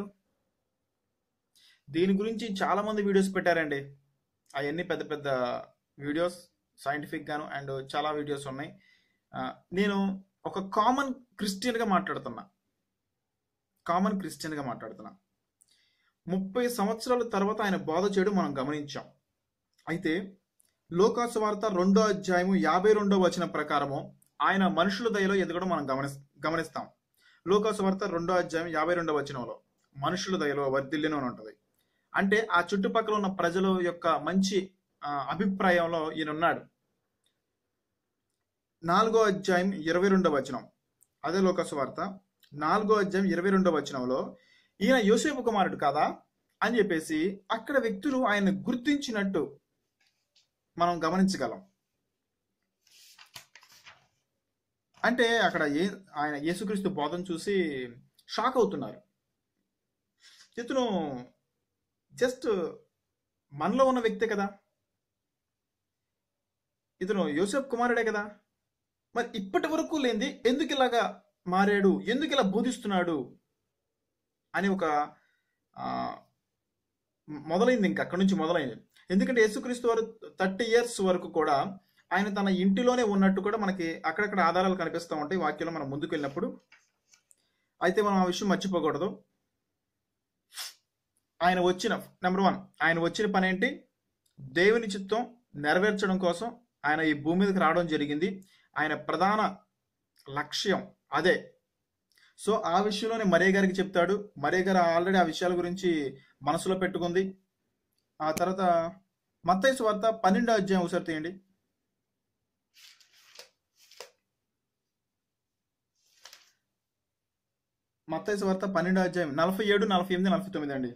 దీని గురించి చాలా మంది వీడియోస్ పెట్టారండి అవన్నీ పెద్ద పెద్ద వీడియోస్ సైంటిఫిక్ గాను అండ్ చాలా వీడియోస్ ఉన్నాయి ఆ, నేను ఒక కామన్ క్రిస్టియన్గా మాట్లాడుతున్నా కామన్ క్రిస్టియన్గా మాట్లాడుతున్నా ముప్పై సంవత్సరాల తర్వాత ఆయన బోధ చేయడం మనం గమనించాం అయితే లోకాసు వార్త రెండో అధ్యాయము యాభై రెండో వచనం ప్రకారము ఆయన మనుషుల దయలో ఎదగడం మనం గమని గమనిస్తాం లోకాసు వార్త రెండో అధ్యాయం యాభై రెండో వచనంలో మనుషుల దయలో వర్ధిల్లిన అని ఉంటుంది అంటే ఆ చుట్టుపక్కల ఉన్న ప్రజల యొక్క మంచి ఆ, అభిప్రాయంలో ఈయన ఉన్నాడు నాలుగో అధ్యాయం ఇరవై రెండో వచనం అదే లోకాసు వార్త నాలుగో అధ్యాయం ఇరవై రెండో వచనంలో ఈయన యోసేపు కుమారుడు కాదా అని చెప్పేసి అక్కడ వ్యక్తులు ఆయన గుర్తించినట్టు మనం గమనించగలం అంటే అక్కడ ఏ ఆయన యేసుక్రీస్తు బోధన చూసి షాక్ అవుతున్నారు ఇతను జస్ట్ మనలో ఉన్న వ్యక్తే కదా ఇతను యోసేఫ్ కుమారుడే కదా మరి ఇప్పటి వరకు లేనిది ఎందుకు ఇలాగా మారాడు ఎందుకు ఇలా బోధిస్తున్నాడు అని ఒక ఆ, మొదలైంది ఇంకా అక్కడి నుంచి మొదలైంది ఎందుకంటే యేసుక్రీస్తు వారు థర్టీ ఇయర్స్ వరకు కూడా ఆయన తన ఇంటిలోనే ఉన్నట్టు కూడా మనకి అక్కడక్కడ ఆధారాలు కనిపిస్తూ ఉంటాయి వాక్యంలో మనం ముందుకు వెళ్ళినప్పుడు అయితే మనం ఆ విషయం మర్చిపోకూడదు ఆయన వచ్చిన నెంబర్ వన్ ఆయన వచ్చిన పని ఏంటి దేవుని చిత్తం నెరవేర్చడం కోసం ఆయన ఈ భూమి మీదకి రావడం జరిగింది ఆయన ప్రధాన లక్ష్యం అదే సో ఆ విషయంలోనే మరే గారికి చెప్తాడు మరే గారు ఆల్రెడీ ఆ విషయాల గురించి మనసులో పెట్టుకుంది ఆ తర్వాత మత్తయి వార్త పన్నెండో అధ్యాయం ఒకసారి తీయండి మత్తయి వార్త పన్నెండో అధ్యాయం నలభై ఏడు నలభై ఎనిమిది నలభై తొమ్మిది అండి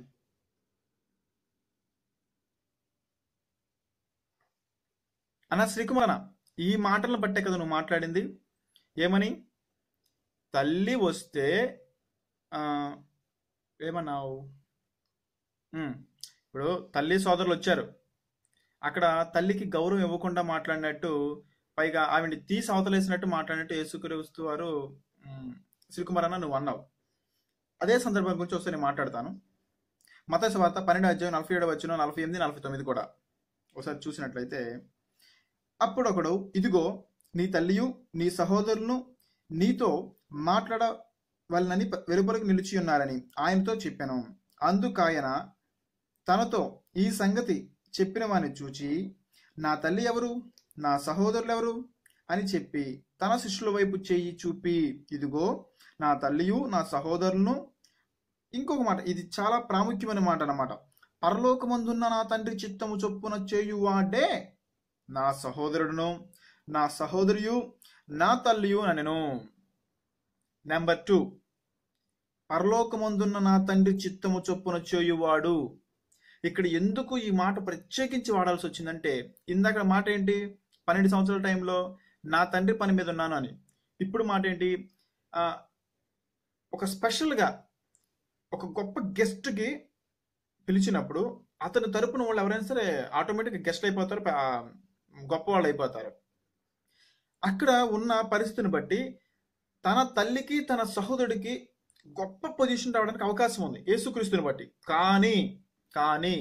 అన్న శ్రీకుమారన ఈ మాటలను బట్టే కదా నువ్వు మాట్లాడింది ఏమని తల్లి వస్తే ఆ, ఏమన్నావు ఉమ్, ఇప్పుడు తల్లి సోదరులు వచ్చారు అక్కడ తల్లికి గౌరవం ఇవ్వకుండా మాట్లాడినట్టు పైగా ఆవిడ తీసి అవతలేసినట్టు మాట్లాడినట్టు యేసుక్రీస్తు వారు ఉమ్, శ్రీకుమార్ అన్న నువ్వు అన్నావు అదే సందర్భం గురించి వస్తే నేను మాట్లాడతాను మత వార్త పన్నెండు అధ్యాయం నలభై ఏడు వచ్చిన నలభై ఎనిమిది నలభై తొమ్మిది కూడా ఒకసారి చూసినట్లయితే అప్పుడు ఒకడు ఇదిగో నీ తల్లియు నీ సహోదరులను నీతో మాట్లాడ వాళ్ళని వెలుపలకు నిలిచి ఉన్నారని ఆయనతో చెప్పాను అందుకాయన తనతో ఈ సంగతి చెప్పిన వాని చూచి నా తల్లి ఎవరు నా సహోదరులు ఎవరు అని చెప్పి తన శిష్యుల వైపు చేయి చూపి ఇదిగో నా తల్లియు నా సహోదరులను ఇంకొక మాట ఇది చాలా ప్రాముఖ్యమైన మాట అన్నమాట పరలోకమందున్న నా తండ్రి చిత్తము చొప్పున చేయువాడే నా సహోదరుడును నా సహోదరియు నా తల్లియు అనెను నెంబర్ టూ పరలోకమందున్న నా తండ్రి చిత్తము చొప్పున చేయువాడు ఇక్కడ ఎందుకు ఈ మాట ప్రత్యేకించి వాడాల్సి వచ్చిందంటే ఇందాక మాట ఏంటి పన్నెండు సంవత్సరాల టైంలో నా తండ్రి పని మీద ఉన్నాను అని ఇప్పుడు మాట ఏంటి ఆ, ఒక స్పెషల్గా ఒక గొప్ప గెస్ట్కి పిలిచినప్పుడు అతని తరపున వాళ్ళు ఎవరైనా సరే ఆటోమేటిక్గా గెస్ట్ అయిపోతారు ఆ, గొప్ప వాళ్ళు అయిపోతారు అక్కడ ఉన్న పరిస్థితిని బట్టి తన తల్లికి తన సహోదరుడికి గొప్ప పొజిషన్ రావడానికి అవకాశం ఉంది యేసుక్రీస్తుని బట్టి కానీ కానీ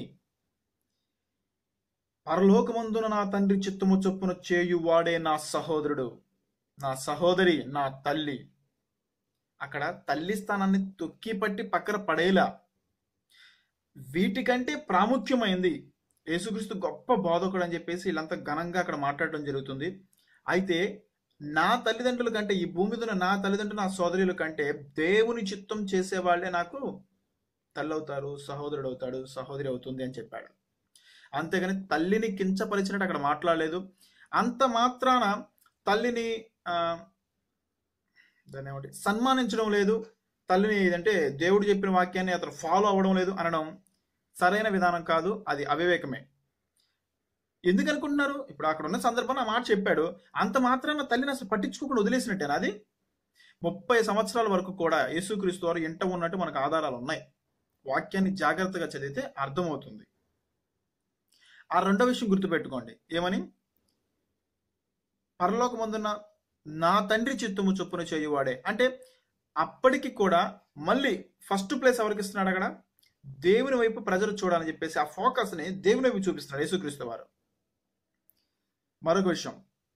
పరలోకమందున నా తండ్రి చిత్తము చొప్పున చేయువాడే నా సహోదరుడు నా సహోదరి నా తల్లి అక్కడ తల్లి స్థానాన్ని తొక్కి పట్టి పక్కన పడేలా వీటికంటే ప్రాముఖ్యమైంది యేసుక్రీస్తు గొప్ప బోధకుడు అని చెప్పేసి వీళ్ళంతా ఘనంగా అక్కడ మాట్లాడడం జరుగుతుంది అయితే నా తల్లిదండ్రుల కంటే ఈ భూమి మీద ఉన్న నా తల్లిదండ్రులు నా సోదరుల కంటే దేవుని చిత్తం చేసేవాళ్లే నాకు తల్లి అవుతారు సహోదరుడు అవుతాడు సహోదరి అవుతుంది అని చెప్పాడు అంతేగాని తల్లిని కించపరిచినట్టు అక్కడ మాట్లాడలేదు అంత మాత్రాన తల్లిని ఆ, దాన్ని ఏమంటే సన్మానించడం లేదు తల్లిని ఏదంటే దేవుడు చెప్పిన వాక్యాన్ని అతను ఫాలో అవ్వడం లేదు అనడం సరైన విధానం కాదు అది అవివేకమే ఎందుకు అనుకుంటున్నారు ఇప్పుడు అక్కడ ఉన్న సందర్భంలో ఆ మాట చెప్పాడు అంత మాత్రాన తల్లిని అసలు పట్టించుకోకుండా వదిలేసినట్టేనా అది ముప్పై సంవత్సరాల వరకు కూడా యేసుక్రీస్తు వారు ఇంట ఉన్నట్టు మనకు ఆధారాలు ఉన్నాయి వాక్యాన్ని జాగ్రత్తగా చదివితే అర్థమవుతుంది ఆ రెండో విషయం గుర్తుపెట్టుకోండి ఏమని పరలోకమందున్న నా తండ్రి చిత్తము చొప్పున చేయువాడే అంటే అప్పటికి కూడా మళ్ళీ ఫస్ట్ ప్లేస్ ఎవరికి ఇస్తున్నాడు అక్కడ దేవుని వైపు ప్రజలు చూడాలని చెప్పేసి ఆ ఫోకస్ ని దేవుని వైపు చూపిస్తున్నాడు యేసుక్రీస్తు వారు మరొక విషయం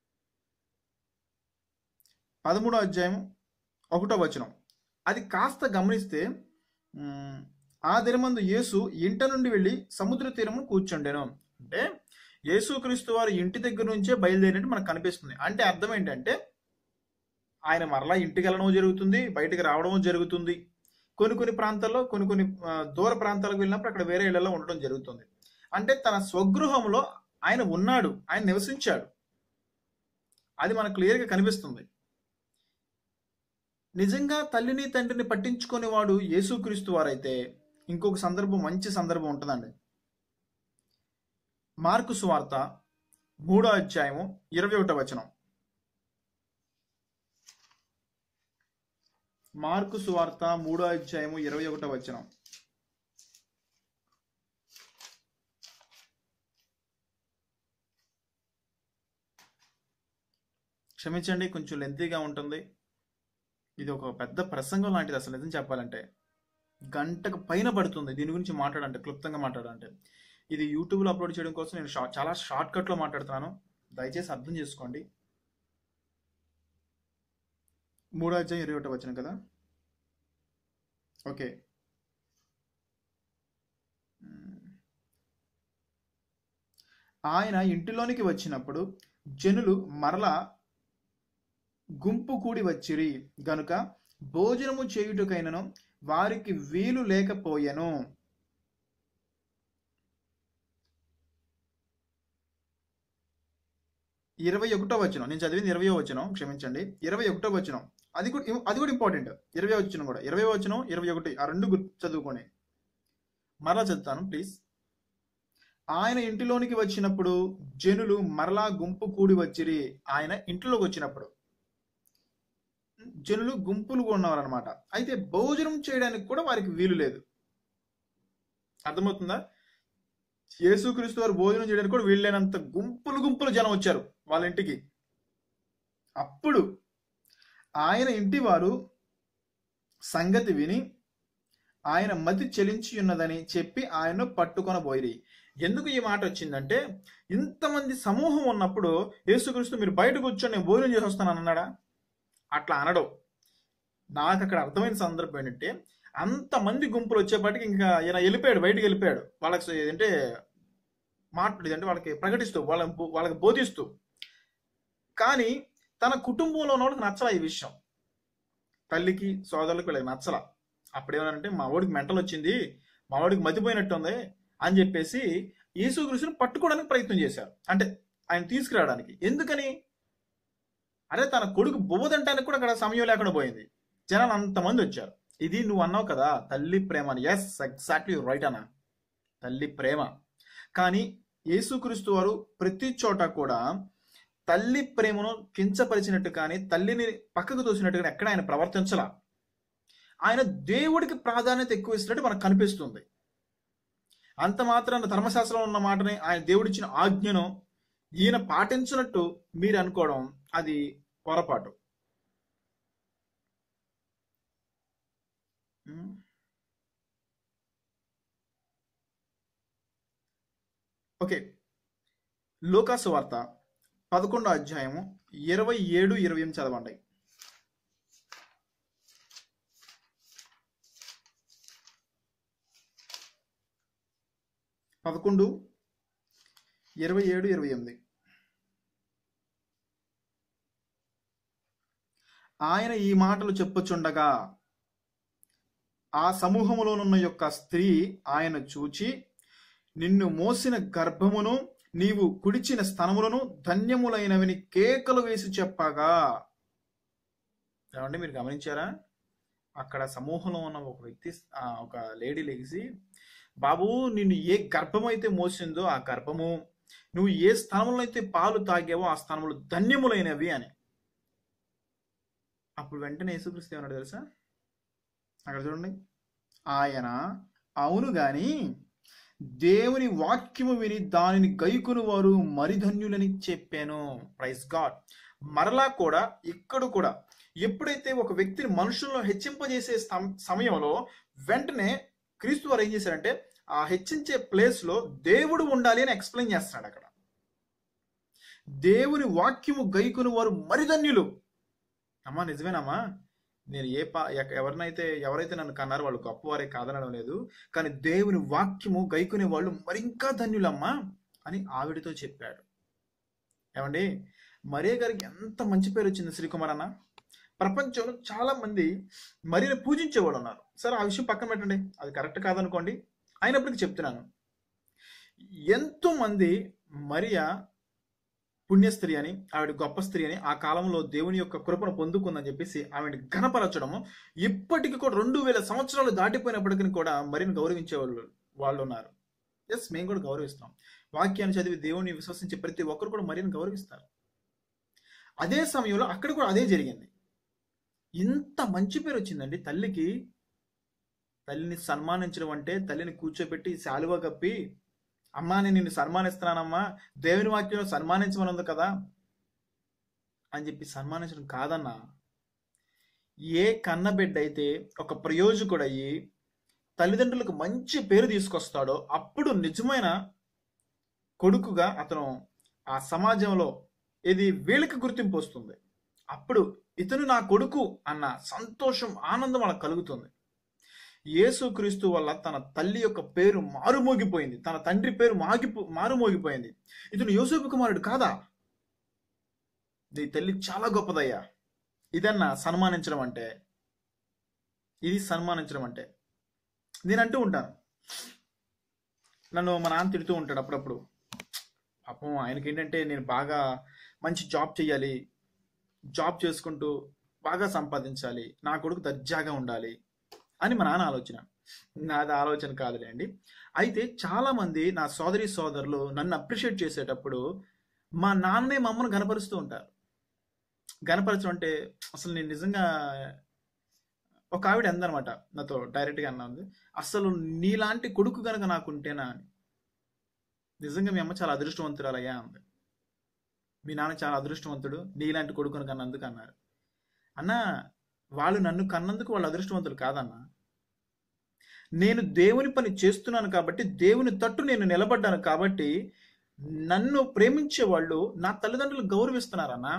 పదమూడో అధ్యాయం ఒకటో వచనం అది కాస్త గమనిస్తే ఉమ్, ఆ దినమందు యేసు ఇంట నుండి వెళ్ళి సముద్ర తీరము కూర్చుండెను అంటే యేసుక్రీస్తు వారు ఇంటి దగ్గర నుంచే బయలుదేరినట్టు మనకు కనిపిస్తుంది అంటే అర్థం ఏంటంటే ఆయన మరలా ఇంటికి వెళ్ళడం జరుగుతుంది బయటికి రావడం జరుగుతుంది కొన్ని కొన్ని ప్రాంతాల్లో కొన్ని కొన్ని ఆ, దూర ప్రాంతాలకు వెళ్ళినప్పుడు అక్కడ వేరే ఇళ్లలో ఉండడం జరుగుతుంది అంటే తన స్వగృహంలో ఆయన ఉన్నాడు ఆయన నివసించాడు అది మనకు క్లియర్గా కనిపిస్తుంది నిజంగా తల్లిని తండ్రిని పట్టించుకునే వాడు యేసుక్రీస్తు వారైతే ఇంకొక సందర్భం మంచి సందర్భం ఉంటుందండి మార్కు సువార్త మూడో అధ్యాయము ఇరవై ఒకటో వచనం మార్కు సువార్త మూడో అధ్యాయము ఇరవై ఒకటో వచనం క్షమించండి కొంచెం లెంతీగా ఉంటుంది ఇది ఒక పెద్ద ప్రసంగం లాంటిది అసలు నిజం చెప్పాలంటే గంటకు పైన పడుతుంది దీని గురించి మాట్లాడంటే క్లుప్తంగా మాట్లాడాలంటే ఇది యూట్యూబ్లో అప్లోడ్ చేయడం కోసం నేను షా- చాలా షార్ట్ కట్లో మాట్లాడుతున్నాను దయచేసి అర్థం చేసుకోండి మూడో అధ్యాయం ఇరవై ఒకటో వచ్చిన కదా ఓకే ఆయన ఇంటిలోనికి వచ్చినప్పుడు జనులు మరలా గుంపు కూడి వచ్చిరి గనుక భోజనము చేయుటకైనను వారికి వీలు లేకపోయెను ఇరవై ఒకటో వచనం నేను చదివింది ఇరవై వచనం క్షమించండి ఇరవై ఒకటో వచనం అది కూడా అది కూడా ఇంపార్టెంట్ ఇరవై వచనం కూడా ఇరవై వచనం ఇరవై ఒకటి ఆ రెండు గుర్తు చదువుకోండి మరలా చదువుతాను ప్లీజ్ ఆయన ఇంటిలోనికి వచ్చినప్పుడు జనులు మరలా గుంపు కూడి వచ్చిరి ఆయన ఇంటిలోకి వచ్చినప్పుడు జనులు గుంపులుగా ఉన్నవారనమాట అయితే భోజనం చేయడానికి కూడా వారికి వీలు లేదు అర్థమవుతుందా యేసుక్రీస్తు వారు భోజనం చేయడానికి కూడా వీళ్ళైనంత గుంపులు గుంపులు జనం వచ్చారు వాళ్ళ ఇంటికి అప్పుడు ఆయన ఇంటి వారు సంగతి విని ఆయన మతి చెలించి ఉన్నదని చెప్పి ఆయన్ను పట్టుకొనబోయిరి ఎందుకు ఈ మాట వచ్చిందంటే ఇంతమంది సమూహం ఉన్నప్పుడు యేసుక్రీస్తు మీరు బయట కూర్చొని నేను భోజనం చేసి వస్తాను అన్నాడా అట్లా అనడం నాకు అక్కడ అర్థమైన సందర్భం ఏంటంటే అంతమంది గుంపులు వచ్చేపాటికి ఇంకా ఈయన వెళ్ళిపోయాడు బయటికి వెళ్ళిపోయాడు వాళ్ళకి ఏంటంటే మాట్లాడేది అంటే వాళ్ళకి ప్రకటిస్తూ వాళ్ళ వాళ్ళకి బోధిస్తూ కానీ తన కుటుంబంలో ఉన్న వాళ్ళకి నచ్చల ఈ విషయం తల్లికి సోదరులకు వీళ్ళకి నచ్చల అప్పుడు ఏమన్నారంటే మా వాడికి మెంటల్ వచ్చింది మా వాడికి మతిపోయినట్టుంది అని చెప్పేసి యేసుక్రీస్తుని పట్టుకోవడానికి ప్రయత్నం చేశారు అంటే ఆయన తీసుకురావడానికి ఎందుకని అరే తన కొడుకు బువ్వ తినడానికి కూడా అక్కడ సమయం లేకుండా పోయింది జనాలు అంతమంది వచ్చారు ఇది నువ్వు అన్నావు కదా తల్లి ప్రేమ అని ఎస్ ఎగ్జాక్ట్లీ రైట్ అన్న తల్లి ప్రేమ కానీ యేసుక్రీస్తు వారు ప్రతి చోట కూడా తల్లి ప్రేమను కించపరిచినట్టు కానీ తల్లిని పక్కకు తోసినట్టు కానీ ఎక్కడ ఆయన ప్రవర్తించలా ఆయన దేవుడికి ప్రాధాన్యత ఎక్కువ ఇస్తున్నట్టు మనకు కనిపిస్తుంది అంత మాత్రాన ధర్మశాస్త్రంలో ఉన్న మాటని ఆయన దేవుడిచ్చిన ఆజ్ఞను ఈయన పాటించినట్టు మీరు అనుకోవడం అది పొరపాటు ఉమ్. ఓకే లోకాసు వార్త పదకొండో అధ్యాయము ఇరవై ఏడు ఇరవై ఎనిమిది చదవండి పదకొండు ఇరవై ఏడు ఇరవై ఎనిమిది ఆయన ఈ మాటలు చెప్పుచుండగా ఆ సమూహములోనున్న యొక్క స్త్రీ ఆయన చూచి నిన్ను మోసిన గర్భమును నీవు కుడిచిన స్తనములను ధన్యములైనవిని కేకలు వేసి చెప్పగా ఏమంటే మీరు గమనించారా అక్కడ సమూహంలో ఉన్న ఒక వ్యక్తి ఆ, ఒక లేడీ లెగిసి బాబు నిన్ను ఏ గర్భం అయితే మోసిందో ఆ గర్భము నువ్వు ఏ స్థానంలో అయితే పాలు తాగావో ఆ స్థానములు ధన్యములైనవి అని అప్పుడు వెంటనే యేసుక్రీస్తు ఏమన్నాడు తెలుసా అక్కడ చూడండి ఆయన అవును గాని దేవుని వాక్యము విని దానిని గైకుని వారు మరిధన్యులని చెప్పాను ప్రైజ్ గాడ్ మరలా కూడా ఇక్కడ కూడా ఎప్పుడైతే ఒక వ్యక్తిని మనుషుల్లో హెచ్చింపజేసే సం- సమయంలో వెంటనే క్రీస్తు వారు ఏం చేశారంటే ఆ హెచ్చించే ప్లేస్ లో దేవుడు ఉండాలి అని ఎక్స్ప్లెయిన్ చేస్తున్నాడు అక్కడ దేవుని వాక్యము గైకుని వారు మరిధన్యులు అమ్మా నిజమేనమ్మా నేను ఏ పా ఎక- ఎవరినైతే ఎవరైతే నన్ను కన్నారో వాళ్ళు గొప్పవారే కాదనడం లేదు కానీ దేవుని వాక్యము గైకునే వాళ్ళు మరింకా ధన్యులమ్మా అని ఆవిడతో చెప్పాడు ఏమండి మరే గారికి ఎంత మంచి పేరు వచ్చింది శ్రీకుమార్ అన్న ప్రపంచంలో చాలా మంది మరీని పూజించేవాళ్ళు ఉన్నారు సరే ఆ విషయం పక్కన పెట్టండి అది కరెక్ట్ కాదనుకోండి అయినప్పటికీ చెప్తున్నాను ఎంతో మంది మరియా పుణ్య స్త్రీ అని ఆవిడ గొప్ప స్త్రీ అని ఆ కాలంలో దేవుని యొక్క కృపను పొందుకుందని చెప్పేసి ఆవిడ ఘనపరచడము ఇప్పటికి కూడా రెండు వేల సంవత్సరాలు దాటిపోయినప్పటికీ కూడా మరిని గౌరవించే వాళ్ళు వాళ్ళు ఉన్నారు ఎస్ మేము కూడా గౌరవిస్తాం వాక్యాన్ని చదివి దేవుని విశ్వసించే ప్రతి ఒక్కరు కూడా మరిని గౌరవిస్తారు అదే సమయంలో అక్కడ కూడా అదే జరిగింది ఇంత మంచి పేరు వచ్చిందండి తల్లికి తల్లిని సన్మానించడం అంటే తల్లిని కూర్చోబెట్టి శాలువ కప్పి అమ్మా నేను నిన్ను సన్మానిస్తున్నానమ్మా దేవుని వాక్యంలో సన్మానించమని ఉంది కదా అని చెప్పి సన్మానించడం కాదన్నా ఏ కన్నబిడ్డ అయితే ఒక ప్రయోజకుడు అయ్యి తల్లిదండ్రులకు మంచి పేరు తీసుకొస్తాడో అప్పుడు నిజమైన కొడుకుగా అతను ఆ సమాజంలో ఇది వీళ్ళకి గుర్తింపు వస్తుంది అప్పుడు ఇతను నా కొడుకు అన్న సంతోషం ఆనందం వాళ్ళకి కలుగుతుంది యేసుక్రీస్తు వల్ల తన తల్లి యొక్క పేరు మారుమోగిపోయింది తన తండ్రి పేరు మాగిపో మారుమోగిపోయింది ఇతను యోసేపు కుమారుడు కాదా నీ తల్లి చాలా గొప్పదయ్యా ఇదన్నా సన్మానించడం అంటే ఇది సన్మానించడం అంటే నేను అంటూ ఉంటాను నన్ను మా నాన్న తిడుతూ ఉంటాడు అప్పుడప్పుడు పాపం ఆయనకి ఏంటంటే నేను బాగా మంచి జాబ్ చేయాలి జాబ్ చేసుకుంటూ బాగా సంపాదించాలి నా కొడుకు దర్జాగా ఉండాలి అని మా నాన్న ఆలోచన నాది ఆలోచన కాదులేండి అయితే చాలా మంది నా సోదరి సోదరులు నన్ను అప్రిషియేట్ చేసేటప్పుడు మా నాన్నే మా అమ్మను గనపరుస్తూ ఉంటారు గనపరచడం అంటే అసలు నేను నిజంగా ఒక ఆవిడ అందనమాట నాతో డైరెక్ట్గా అన్నా ఉంది అసలు నీలాంటి కొడుకు గనక నాకుంటేనా అని నిజంగా మీ అమ్మ చాలా అదృష్టవంతురాలయ్యా అంది మీ నాన్న చాలా అదృష్టవంతుడు నీలాంటి కొడుకును కన్నందుకు అన్నారు అన్నా వాళ్ళు నన్ను కన్నందుకు వాళ్ళు అదృష్టవంతులు కాదన్నా నేను దేవుని పని చేస్తున్నాను కాబట్టి దేవుని తట్టు నేను నిలబడ్డాను కాబట్టి నన్ను ప్రేమించే వాళ్ళు నా తల్లిదండ్రులు గౌరవిస్తున్నారన్నా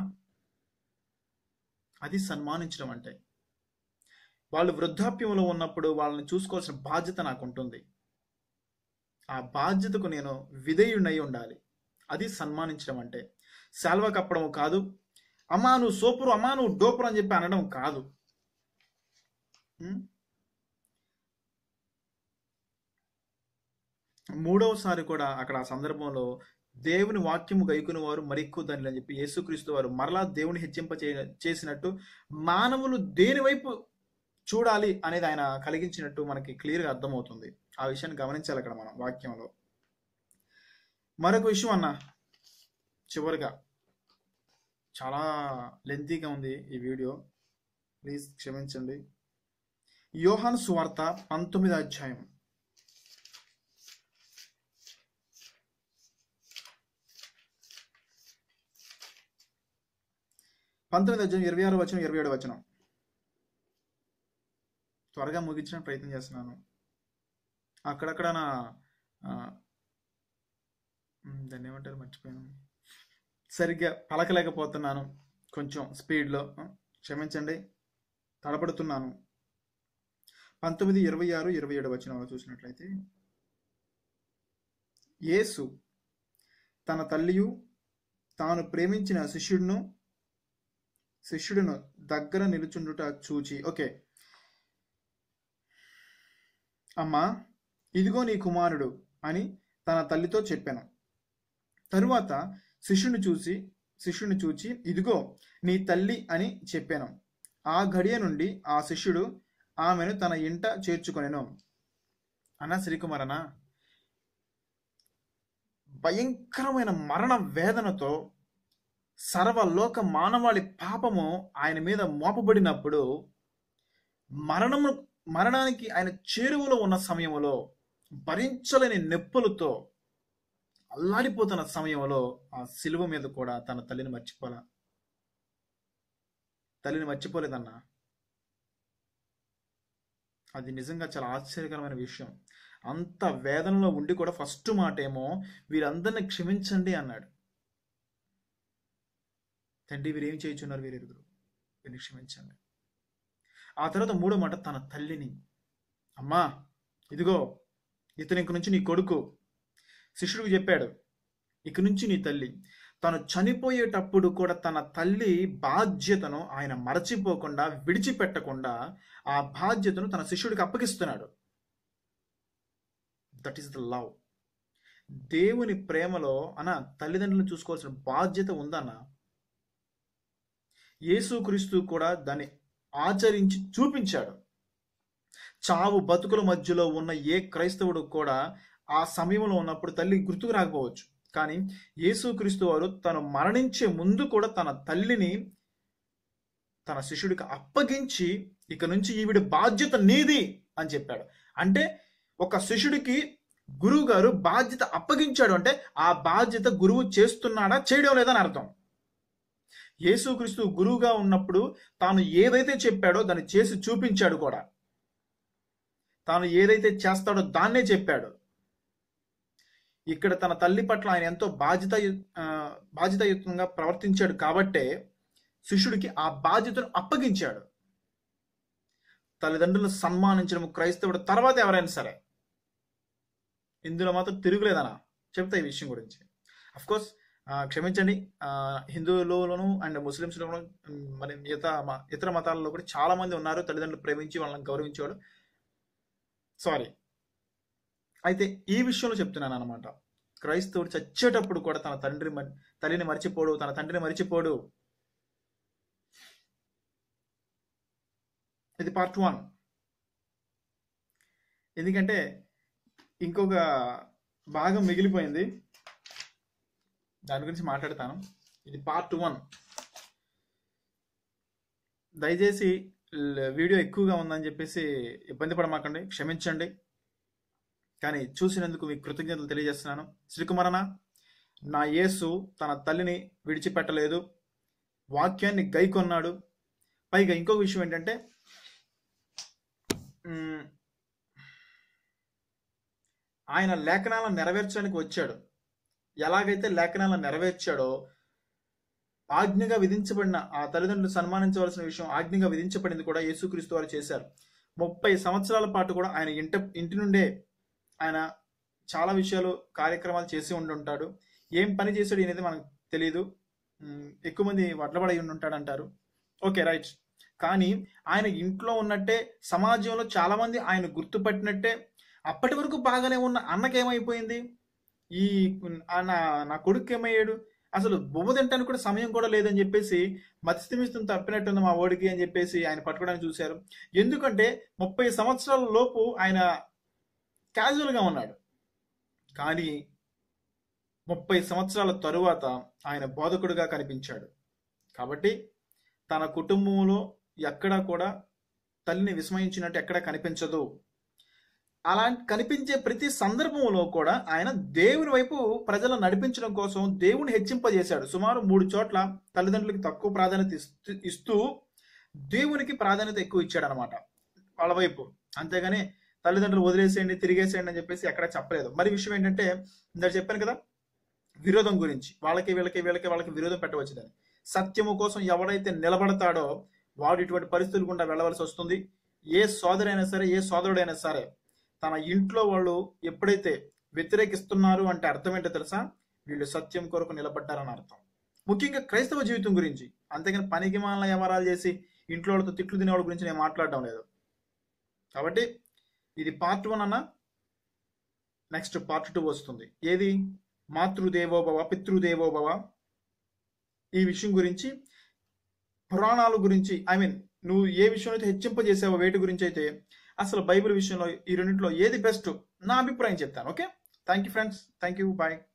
అది సన్మానించడం అంటే వాళ్ళు వృద్ధాప్యంలో ఉన్నప్పుడు వాళ్ళని చూసుకోవాల్సిన బాధ్యత నాకు ఉంటుంది ఆ బాధ్యతకు నేను విధేయుడై ఉండాలి అది సన్మానించడం అంటే శాల్వా కప్పడం కాదు అమ్మా నువ్వు సూపరు అమ్మా నువ్వు డోపరు అని చెప్పి అనడం కాదు ఉం? మూడవసారి కూడా అక్కడ ఆ సందర్భంలో దేవుని వాక్యము గైకుని వారు మరెక్కువ ధనులు అని చెప్పి యేసుక్రీస్తు వారు మరలా దేవుని హెచ్చింప చే- చేసినట్టు మానవులు దేని వైపు చూడాలి అనేది ఆయన కలిగించినట్టు మనకి క్లియర్గా అర్థమవుతుంది ఆ విషయాన్ని గమనించాలి అక్కడ మనం వాక్యంలో మరొక విషయం అన్న చివరిగా చాలా లెంతీగా ఉంది ఈ వీడియో ప్లీజ్ క్షమించండి యోహాను సువార్త పంతొమ్మిది అధ్యాయం పంతొమ్మిది అధ్యాయం ఇరవై ఆరు వచనం ఇరవై ఏడు వచనం త్వరగా ముగించిన ప్రయత్నం చేస్తున్నాను అక్కడక్కడ నా ఆ, ఉమ్, దాన్ని ఏమంటారు మర్చిపోయాను సరిగ్గా పలకలేకపోతున్నాను కొంచెం స్పీడ్లో ఆ, క్షమించండి తడబడుతున్నాను పంతొమ్మిది ఇరవై ఆరు ఇరవై ఏడు వచనంలో చూసినట్లయితే యేసు తన తల్లియు తాను ప్రేమించిన శిష్యుడును శిష్యుడును దగ్గర నిలుచుండుట చూచి ఓకే అమ్మా ఇదిగో నీ కుమారుడు అని తన తల్లితో చెప్పాను తరువాత శిష్యుని చూసి శిష్యుని చూచి ఇదిగో నీ తల్లి అని చెప్పాను ఆ గడియ నుండి ఆ శిష్యుడు ఆమెను తన ఇంట చేర్చుకొనెను అన్న శ్రీకుమారనా భయంకరమైన మరణ వేదనతో సర్వలోక మానవాళి పాపము ఆయన మీద మోపబడినప్పుడు మరణము మరణానికి ఆయన చేరువలో ఉన్న సమయంలో భరించలేని నొప్పులతో అల్లాడిపోతున్న సమయంలో ఆ సిలువ మీద కూడా తన తల్లిని మర్చిపోలా తల్లిని మర్చిపోలేదన్నా అది నిజంగా చాలా ఆశ్చర్యకరమైన విషయం అంత వేదనలో ఉండి కూడా ఫస్ట్ మాట ఏమో వీరందరిని క్షమించండి అన్నాడు తండ్రి వీరేం చేయుచున్నారు వీరెరుగురు వీరిని క్షమించండి ఆ తర్వాత మూడో మాట తన తల్లిని అమ్మా ఇదిగో ఇతను ఇంక నుంచి నీ కొడుకు శిష్యుడికి చెప్పాడు ఇక నుంచి నీ తల్లి తను చనిపోయేటప్పుడు కూడా తన తల్లి బాధ్యతను ఆయన మరచిపోకుండా విడిచిపెట్టకుండా ఆ బాధ్యతను తన శిష్యుడికి అప్పగిస్తున్నాడు దట్ ఈస్ ద లవ్ దేవుని ప్రేమలో అన్న తల్లిదండ్రులను చూసుకోవాల్సిన బాధ్యత ఉందన్న యేసుక్రీస్తు కూడా దాన్ని ఆచరించి చూపించాడు చావు బతుకుల మధ్యలో ఉన్న ఏ క్రైస్తవుడు కూడా ఆ సమయంలో ఉన్నప్పుడు తల్లి గుర్తుకు రాకపోవచ్చు కానీ యేసుక్రీస్తు వారు తను మరణించే ముందు కూడా తన తల్లిని తన శిష్యుడికి అప్పగించి ఇక నుంచి ఈవిడ బాధ్యత నీది అని చెప్పాడు అంటే ఒక శిష్యుడికి గురువు గారు బాధ్యత అప్పగించాడు అంటే ఆ బాధ్యత గురువు చేస్తున్నాడా చేయడం లేదని అర్థం యేసుక్రీస్తు గురువుగా ఉన్నప్పుడు తాను ఏదైతే చెప్పాడో దాన్ని చేసి చూపించాడు కూడా తాను ఏదైతే చేస్తాడో దాన్నే చెప్పాడు ఇక్కడ తన తల్లి పట్ల ఆయన ఎంతో బాధ్యత బాధ్యతాయుతంగా ప్రవర్తించాడు కాబట్టే శిష్యుడికి ఆ బాధ్యతను అప్పగించాడు తల్లిదండ్రులను సన్మానించడం క్రైస్తవుడు తర్వాత ఎవరైనా సరే ఇందులో మాత్రం తిరుగులేదనా చెప్తా ఈ విషయం గురించి అఫ్ కోర్స్ క్షమించండి ఆ, హిందువులోను అండ్ ముస్లిమ్స్లోను ఉమ్, మరి మిగతా మ- ఇతర మతాలలో కూడా చాలా మంది ఉన్నారు తల్లిదండ్రులు ప్రేమించి వాళ్ళని గౌరవించేవాడు సారీ అయితే ఈ విషయంలో చెప్తున్నాను అనమాట క్రైస్తవుడు చచ్చేటప్పుడు కూడా తన తండ్రి మర్- తల్లిని మర్చిపోడు తన తండ్రిని మర్చిపోడు ఇది పార్ట్ వన్ ఎందుకంటే ఇంకొక భాగం మిగిలిపోయింది దాని గురించి మాట్లాడతాను ఇది పార్ట్ వన్ దయచేసి ల- వీడియో ఎక్కువగా ఉందని చెప్పేసి ఇబ్బంది పడమాకండి క్షమించండి కానీ చూసినందుకు మీకు కృతజ్ఞతలు తెలియజేస్తున్నాను శ్రీకుమారన నా యేసు తన తల్లిని విడిచిపెట్టలేదు వాక్యాన్ని గైకొన్నాడు పైగా ఇంకొక విషయం ఏంటంటే మ్, ఆయన లేఖనాలను నెరవేర్చడానికి వచ్చాడు ఎలాగైతే లేఖనాలను నెరవేర్చాడో ఆజ్ఞగా విధించబడిన ఆ తల్లిదండ్రులు సన్మానించవలసిన విషయం ఆజ్ఞగా విధించబడింది కూడా యేసుక్రీస్తు వారు చేశారు ముప్పై సంవత్సరాల పాటు కూడా ఆయన ఇంట ఇంటి నుండే ఆయన చాలా విషయాలు కార్యక్రమాలు చేసి ఉండి ఉంటాడు ఏం పని చేశాడు అనేది మనకు తెలియదు ఉమ్, ఎక్కువ మంది వడ్లబడి ఉండి ఉంటాడు అంటారు ఓకే రైట్ కానీ ఆయన ఇంట్లో ఉన్నట్టే సమాజంలో చాలా మంది ఆయన గుర్తుపట్టినట్టే అప్పటి వరకు బాగానే ఉన్న అన్నకేమైపోయింది ఈ ఆ నా నా కొడుకు ఏమయ్యాడు అసలు బొమ్మ తినడానికి కూడా సమయం కూడా లేదని చెప్పేసి మత్స్యమిస్తం తప్పినట్టుంది మా ఓడికి అని చెప్పేసి ఆయన పట్టుకోవడానికి చూశారు ఎందుకంటే ముప్పై సంవత్సరాల లోపు ఆయన క్యాజువల్గా ఉన్నాడు కానీ ముప్పై సంవత్సరాల తరువాత ఆయన బోధకుడుగా కనిపించాడు కాబట్టి తన కుటుంబంలో ఎక్కడా కూడా తల్లిని విస్మయించినట్టు ఎక్కడా కనిపించదు అలా కనిపించే ప్రతి సందర్భంలో కూడా ఆయన దేవుని వైపు ప్రజలను నడిపించడం కోసం దేవుని హెచ్చింపజేశాడు సుమారు మూడు చోట్ల తల్లిదండ్రులకి తక్కువ ప్రాధాన్యత ఇస్తూ ఇస్తూ దేవునికి ప్రాధాన్యత ఎక్కువ ఇచ్చాడు అనమాట వాళ్ళ వైపు అంతేగాని తల్లిదండ్రులు వదిలేసేయండి తిరిగేసేయండి అని చెప్పేసి ఎక్కడ చెప్పలేదు మరి విషయం ఏంటంటే ఇందాక చెప్పాను కదా విరోధం గురించి వాళ్ళకి వీళ్ళకి వీళ్ళకి వాళ్ళకి విరోధం పెట్టవచ్చుదని సత్యము కోసం ఎవడైతే నిలబడతాడో వాడు ఇటువంటి పరిస్థితులు గుండా వెళ్ళవలసి వస్తుంది ఏ సోదరైనా సరే ఏ సోదరుడైనా సరే తన ఇంట్లో వాళ్ళు ఎప్పుడైతే వ్యతిరేకిస్తున్నారు అంటే అర్థం ఏంటో తెలుసా వీళ్ళు సత్యం కొరకు నిలబడ్డారని అర్థం ముఖ్యంగా క్రైస్తవ జీవితం గురించి అంతేగాని పనికి మాల వ్యవహారాలు చేసి ఇంట్లో వాళ్ళతో తిట్లు తినేవాళ్ళ గురించి నేను మాట్లాడడం లేదు కాబట్టి ఇది పార్ట్ వన్ అన్న నెక్స్ట్ పార్ట్ టూ వస్తుంది ఏది మాతృదేవోభవ పితృదేవోభవ ఈ విషయం గురించి పురాణాల గురించి ఐ మీన్ నువ్వు ఏ విషయంలో అయితే హెచ్చింపజేసావో వేటి గురించి అయితే అసలు బైబిల్ విషయంలో ఈ రెండింటిలో ఏది బెస్ట్ నా అభిప్రాయం చెప్తాను okay thank you friends thank you bye